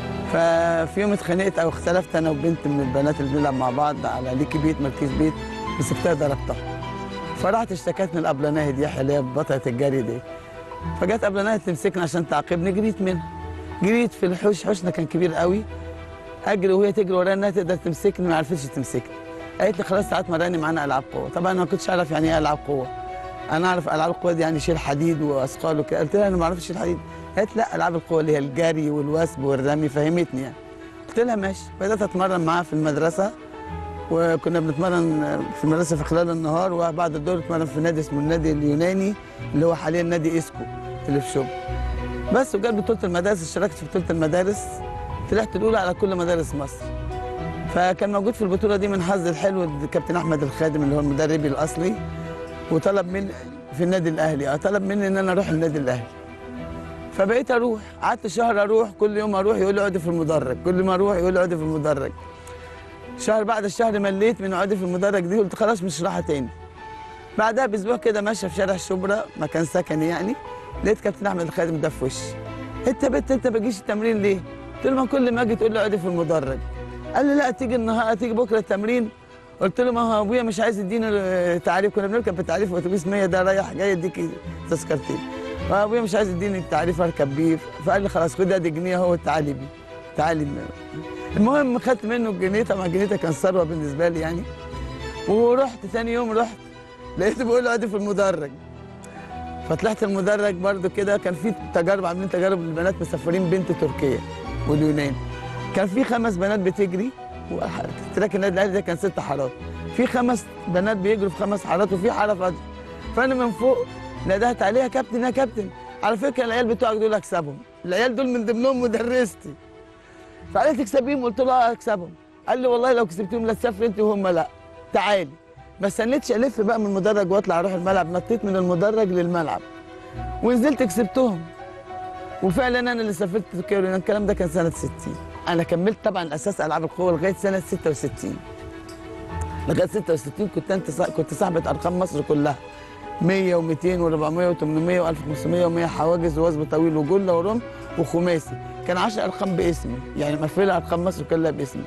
ففي يوم اتخانقت أو اختلفت أنا وبنت من البنات اللي بنلعب مع بعض على ليكي بيت مالكيش بيت مسكتها ضربتها فرحت اشتكتني لأبلة ناهد يحيى اللي هي بطلة الجري دي فجت قبل انها تمسكني عشان تعاقبني جريت منها جريت في الحوش حوشنا كان كبير قوي اجري وهي تجري ورايا انها تقدر تمسكني ما عرفتش تمسكني قالت لي خلاص تعالى تمرني معانا العاب قوه طبعا انا ما كنتش اعرف يعني ايه العاب قوه انا اعرف العاب القوه دي يعني شيل حديد واثقال وكده قلت لها انا ما اعرفش اشيل حديد قالت لا العاب القوه اللي هي الجري والوثب والرمي فهمتني يعني قلت لها ماشي بدات اتمرن معاها في المدرسه وكنا بنتمرن في المدرسه في خلال النهار وبعد الدور نتمرن في نادي اسمه النادي اليوناني اللي هو حاليا نادي اسكو اللي في شبرا بس وجت بطوله المدارس اشتركت في بطوله المدارس طلعت الاولى على كل مدارس مصر فكان موجود في البطوله دي من حظ الحلو الكابتن احمد الخادم اللي هو المدربي الاصلي وطلب مني في النادي الاهلي اه طلب مني ان انا اروح النادي الاهلي فبقيت اروح قعدت شهر اروح كل يوم اروح يقول لي اقعدي في المدرج كل ما اروح يقول لي اقعدي في المدرج شهر بعد الشهر مليت من اقعدي في المدرج دي قلت خلاص مش رايحه تاني بعدها باسبوع كده ماشيه في شارع شبرا مكان سكني يعني لقيت كابتن احمد الخادم ده في وشي انت يا بنت انت ما بتجيش التمرين ليه؟ قلت له ما كل ما اجي تقول لي اقعدي في المدرج قال لي لا تيجي النهارده تيجي بكره التمرين قلت له ما هو ابويا مش عايز يديني تعريف كنا بنركب بالتعريف اتوبيس 100 ده رايح جاي يديك تذكرتين وابويا مش عايز يديني التعريف اركب بيه فقال لي خلاص خد ادي جنيه اهو تعالي بيه تعالي المهم خدت منه الجنيه طبعا الجنيه ده كان ثروه بالنسبه لي يعني ورحت ثاني يوم رحت لقيته بيقول له ادي في المدرج فطلعت المدرج برضو كده كان في تجارب عاملين تجارب للبنات مسافرين بنت تركيا واليونان كان في خمس بنات بتجري تراك النادي الاهلي ده كان ست حارات في خمس بنات بيجروا في خمس حارات وفي حاره فاضيه فانا من فوق ندهت عليها كابتن يا كابتن على فكره العيال بتوعك دول اكسبهم العيال دول من ضمنهم مدرستي فقالت تكسبيهم قلت له اه اكسبهم قال لي والله لو كسبتيهم لا تسافري انت وهم لا تعالي ما استنيتش الف بقى من المدرج واطلع اروح الملعب نطيت من المدرج للملعب ونزلت كسبتهم وفعلا انا اللي سافرت تركيا واليونان الكلام ده كان سنه 60 انا كملت طبعا اساس العاب القوه لغايه سنه 66 لغايه 66 كنت انت صا... كنت صاحبه ارقام مصر كلها 100 و200 و400 و800 و1500 و100 حواجز ووثب طويل وجله ورم وخماسي كان 10 ارقام باسمي يعني مقفله ارقام مصر كلها باسمي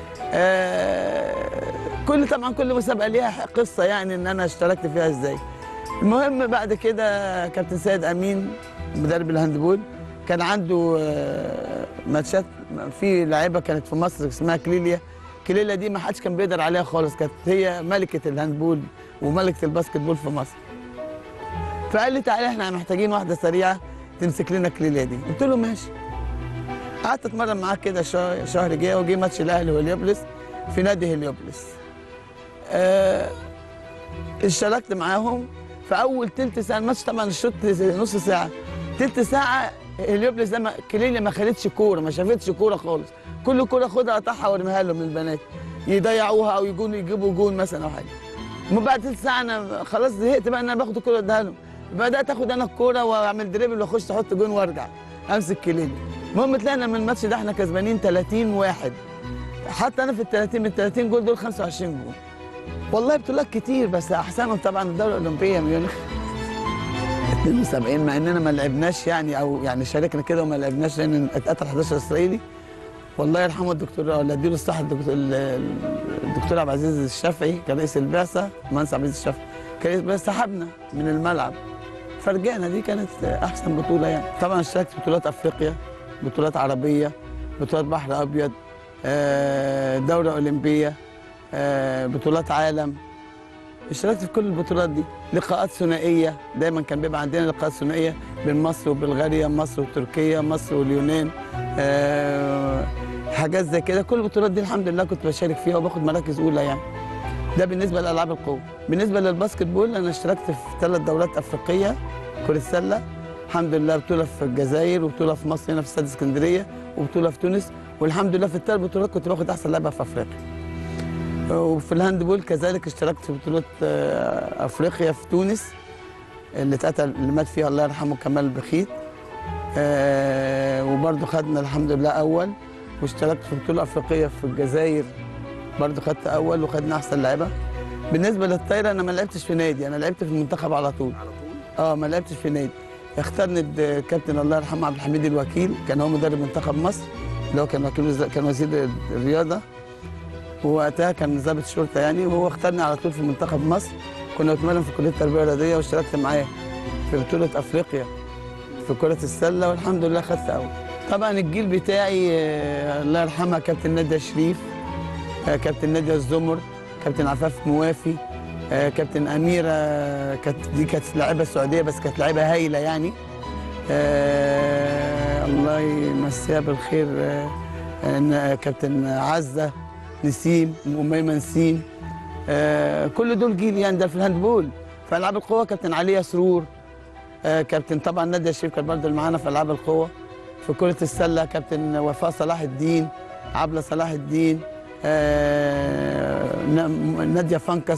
آه كل طبعا كل مسابقه ليها قصه يعني ان انا اشتركت فيها ازاي المهم بعد كده كابتن سيد امين مدرب الهاندبول كان عنده آه ماتشات في لعيبه كانت في مصر اسمها كليليا كليليا دي ما حدش كان بيقدر عليها خالص كانت هي ملكه الهاندبول وملكه الباسكت بول في مصر فقال لي تعالى احنا محتاجين واحده سريعه تمسك لنا كليليا دي قلت له ماشي قعدت اتمرن معاه كده شهر, شهر جه وجه ماتش الاهلي واليوبلس في نادي هليوبلس آه اشتركت معاهم في اول تلت ساعه الماتش طبعا الشوط نص ساعه تلت ساعه هليوبلس ده كليليا ما خدتش كوره ما شافتش كوره خالص كل كوره خدها اقطعها وارميها لهم البنات يضيعوها او يجون يجيبوا جون مثلا او حاجه ومن بعد تلت ساعه انا خلاص زهقت بقى ان انا باخد الكوره اديها لهم بدات اخد انا الكوره واعمل دريبل واخش احط جون وارجع امسك كليني المهم طلعنا من الماتش ده احنا كسبانين 30 واحد حتى انا في ال 30 من ال 30 جول دول 25 جول والله بطولات كتير بس احسنهم طبعا الدوله الاولمبيه مليون 72 مع اننا ما لعبناش يعني او يعني شاركنا كده وما لعبناش لان اتقتل 11 اسرائيلي والله يرحمه الدكتور ولا اديله الصحه الدكتور الدكتور عبد العزيز الشافعي كان رئيس البعثه مهندس عبد العزيز الشافعي كان رئيس البعثة، سحبنا من الملعب فرجعنا دي كانت احسن بطوله يعني طبعا اشتركت في بطولات افريقيا بطولات عربيه بطولات بحر ابيض آه، دوره اولمبيه آه، بطولات عالم اشتركت في كل البطولات دي لقاءات ثنائيه دايما كان بيبقى عندنا لقاءات ثنائيه بين مصر وبلغاريا مصر وتركيا مصر واليونان آه، حاجات زي كده كل البطولات دي الحمد لله كنت بشارك فيها وباخد مراكز اولى يعني ده بالنسبه لالعاب القوه بالنسبه للباسكت بول انا اشتركت في ثلاث دورات افريقيه كره السله الحمد لله بطوله في الجزائر وبطوله في مصر هنا في استاد اسكندريه وبطوله في تونس والحمد لله في الثلاث بطولات كنت باخد احسن لاعبه في افريقيا وفي الهاندبول كذلك اشتركت في بطولة آه، أفريقيا في تونس اللي اتقتل اللي مات فيها الله يرحمه كمال بخيت آه، وبرضه خدنا الحمد لله أول واشتركت في بطولة أفريقية في الجزائر برضه خدت أول وخدنا أحسن لعيبة بالنسبة للطايرة أنا ما لعبتش في نادي أنا لعبت في المنتخب على طول اه ما لعبتش في نادي اختارني الكابتن الله يرحمه عبد الحميد الوكيل كان هو مدرب منتخب مصر اللي هو كان وكيل وز- كان وزير الرياضه ووقتها كان ضابط شرطه يعني وهو اختارني على طول في منتخب مصر كنا بنتمرن في كليه التربيه الرياضيه واشتركت معاه في بطوله افريقيا في كره السله والحمد لله خدت اول طبعا الجيل بتاعي آه، الله يرحمها كابتن ناديه شريف آه، كابتن ناديه الزمر كابتن عفاف موافي آه، كابتن اميره كانت دي كانت لاعبه سعوديه بس كانت لاعبه هايله يعني آه الله يمسيها بالخير آه آه كابتن عزه نسيم اميمه نسيم آه كل دول جيل يعني ده في الهاندبول في العاب القوه كابتن عليا سرور آه كابتن طبعا ناديه الشريف كانت برضه اللي معانا في العاب القوه في كره السله كابتن وفاء صلاح الدين عبله صلاح الدين آه ن- ناديه فانكس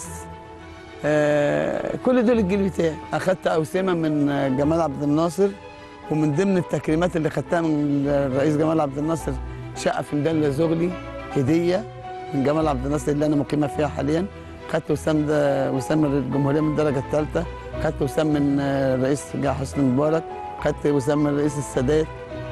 آه، كل دول الجيل بتاعي اخدت اوسمه من آه، جمال عبد الناصر ومن ضمن التكريمات اللي خدتها من الرئيس جمال عبد الناصر شقه في ميدان لزغلي هديه من جمال عبد الناصر اللي انا مقيمه فيها حاليا خدت وسام ده وسام الجمهوريه من الدرجه الثالثه خدت وسام من آه، الرئيس جا حسني مبارك خدت وسام من رئيس السادات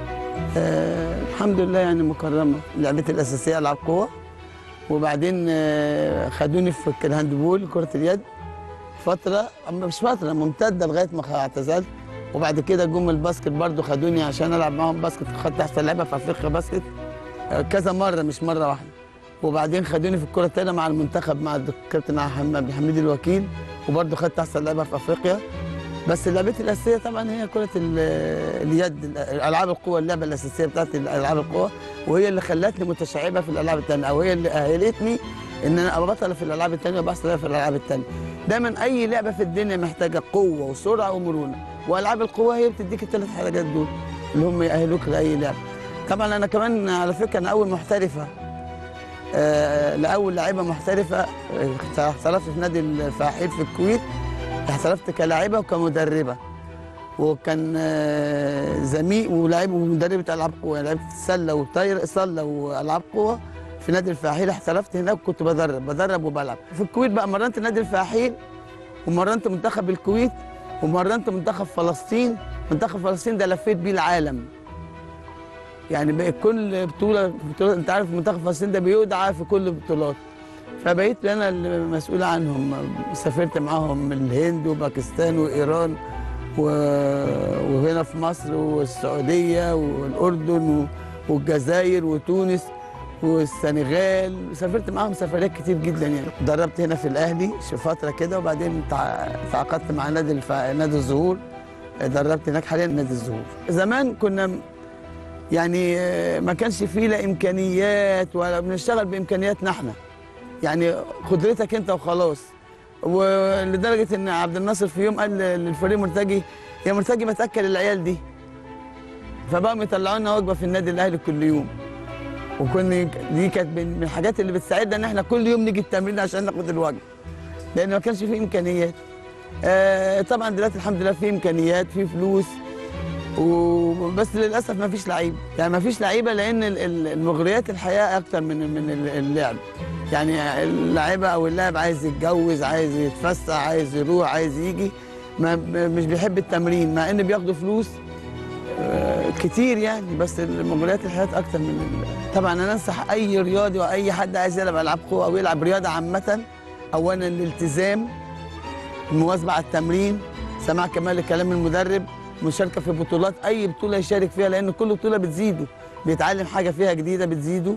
آه الحمد لله يعني مكرمه لعبتي الاساسيه العاب قوه وبعدين آه، خدوني في الهاندبول كره اليد فتره أما مش فتره ممتده لغايه ما اعتزلت وبعد كده جم الباسكت برضو خدوني عشان العب معاهم باسكت خدت احسن لعبه في افريقيا باسكت آه، كذا مره مش مره واحده وبعدين خدوني في الكره الثانيه مع المنتخب مع الكابتن عبد الحميد الوكيل وبرضو خدت احسن لعبه في افريقيا بس لعبتي الاساسيه طبعا هي كره ال- اليد العاب القوه اللعبه الاساسيه بتاعتي العاب القوه وهي اللي خلتني متشعبه في الالعاب الثانيه او هي اللي اهلتني ان انا ابقى بطل في الالعاب الثانيه وبحصل في الالعاب الثانيه دايما اي لعبه في الدنيا محتاجه قوه وسرعه ومرونه والعاب القوه هي بتديك الثلاث حاجات دول اللي هم يأهلوك لاي لعبه طبعا انا كمان على فكره انا اول محترفه آه لاول لاعيبه محترفه آه، احترفت في نادي الفاحيل في الكويت احترفت كلاعبه وكمدربه وكان آه، زميل ولاعب ومدربه العاب قوه لعبت سله وطاير سله والعاب قوه في نادي الفاحيل احترفت هناك كنت بدرب بدرب وبلعب في الكويت بقى مرنت نادي الفاحيل ومرنت منتخب الكويت ومرنت منتخب فلسطين منتخب فلسطين ده لفيت بيه العالم يعني بقى كل بطوله بطوله انت عارف منتخب فلسطين ده بيدعى في كل البطولات فبقيت انا المسؤول عنهم سافرت معاهم الهند وباكستان وايران و- وهنا في مصر والسعوديه والاردن و- والجزائر وتونس والسنغال سافرت معاهم سفريات كتير جدا يعني دربت هنا في الاهلي في فتره كده وبعدين تع- تعاقدت مع نادي الف... نادي الزهور دربت هناك حاليا نادي الزهور زمان كنا م- يعني آه، ما كانش فيه لا امكانيات ولا بنشتغل بامكانياتنا احنا يعني قدرتك انت وخلاص ولدرجه ان عبد الناصر في يوم قال للفريق مرتجي يا مرتجي ما تاكل العيال دي فبقوا يطلعوا لنا وجبه في النادي الاهلي كل يوم وكنا دي كانت من من الحاجات اللي بتساعدنا ان احنا كل يوم نيجي التمرين عشان ناخد الوجبه لان ما كانش فيه امكانيات آه طبعا دلوقتي الحمد لله في امكانيات في فلوس وبس للاسف ما فيش لعيبه يعني ما فيش لعيبه لان ال- ال- المغريات الحياه اكتر من من ال- اللعب يعني اللعيبه او اللاعب عايز يتجوز عايز يتفسح عايز يروح عايز يجي ما ما- مش بيحب التمرين مع ان بياخدوا فلوس آه، كتير يعني بس المغريات الحياه اكتر من ال- طبعا انا انصح اي رياضي واي حد عايز يلعب العاب قوه او يلعب رياضه عامه اولا الالتزام المواظبه على التمرين سماع كمال لكلام المدرب مشاركه في بطولات اي بطوله يشارك فيها لان كل بطوله بتزيده بيتعلم حاجه فيها جديده بتزيده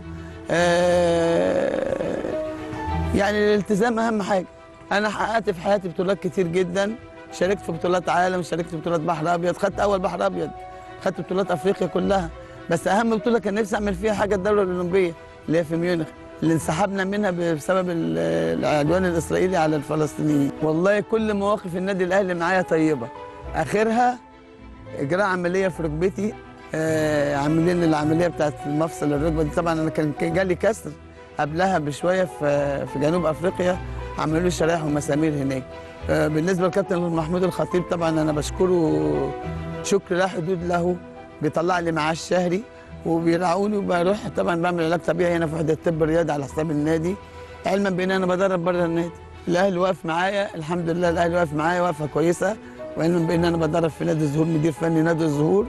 آه يعني الالتزام اهم حاجه انا حققت في حياتي بطولات كتير جدا شاركت في بطولات عالم شاركت في بطولات بحر ابيض خدت اول بحر ابيض خدت بطولات افريقيا كلها بس اهم بطوله كان نفسي اعمل فيها حاجه الدوله الاولمبيه اللي هي في ميونخ اللي انسحبنا منها بسبب ال- العدوان الاسرائيلي على الفلسطينيين والله كل مواقف النادي الاهلي معايا طيبه اخرها اجراء عمليه في ركبتي آه عاملين العمليه بتاعت المفصل الركبه دي طبعا انا كان كان جالي كسر قبلها بشويه في في جنوب افريقيا عملوا لي شرايح ومسامير هناك آه بالنسبه للكابتن محمود الخطيب طبعا انا بشكره شكر لا حدود له بيطلع لي معاش شهري وبيرعوني وبروح طبعا بعمل علاج طبيعي هنا في وحده الطب الرياضي على حساب النادي علما بان انا بدرب بره النادي الاهلي واقف معايا الحمد لله الاهلي واقف معايا واقفه كويسه وعلما بان انا بدرب في نادي الزهور مدير فني نادي الزهور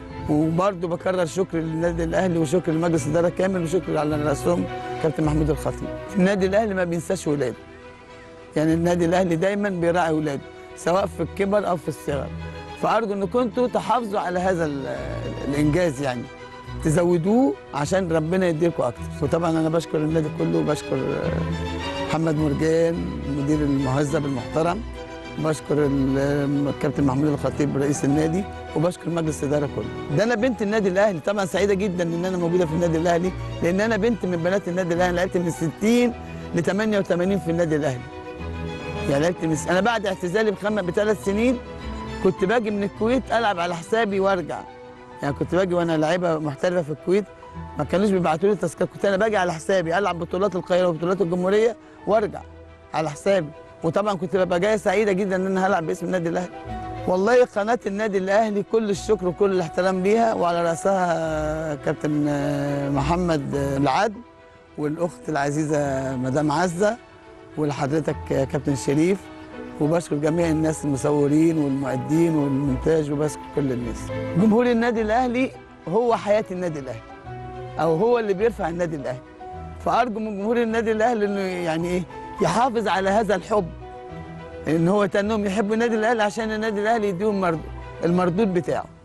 وبرضه بكرر شكر للنادي الاهلي وشكر لمجلس الاداره كامل وشكر على راسهم كابتن محمود الخطيب النادي الاهلي ما بينساش ولاده يعني النادي الاهلي دايما بيراعي ولاده سواء في الكبر او في الصغر فارجو ان كنتوا تحافظوا على هذا ال- الانجاز يعني تزودوه عشان ربنا يديكم اكتر وطبعا انا بشكر النادي كله وبشكر آه، محمد مرجان المدير المهذب المحترم بشكر ال- الكابتن محمود الخطيب رئيس النادي وبشكر مجلس الاداره كله ده انا بنت النادي الاهلي طبعا سعيده جدا ان انا موجوده في النادي الاهلي لان انا بنت من بنات النادي الاهلي لعبت من 60 ل 88 في النادي الاهلي يعني لعبت من انا بعد اعتزالي بخم بثلاث سنين كنت باجي من الكويت العب على حسابي وارجع يعني كنت باجي وانا لعيبه محترفه في الكويت ما كانوش بيبعتوا لي تذكره كنت انا باجي على حسابي العب بطولات القاهره وبطولات الجمهوريه وارجع على حسابي وطبعا كنت ببقى جايه سعيده جدا ان انا هلعب باسم النادي الاهلي والله قناه النادي الاهلي كل الشكر وكل الاحترام ليها وعلى راسها كابتن آه، محمد آه، العدل والاخت العزيزه مدام عزه ولحضرتك آه، كابتن شريف وبشكر جميع الناس المصورين والمؤدين والمونتاج وبشكر كل الناس جمهور النادي الاهلي هو حياه النادي الاهلي او هو اللي بيرفع النادي الاهلي فارجو من جمهور النادي الاهلي انه يعني ايه يحافظ على هذا الحب ان هو انهم يحبوا النادي الاهلي عشان النادي الاهلي يديهم مرد- المردود بتاعه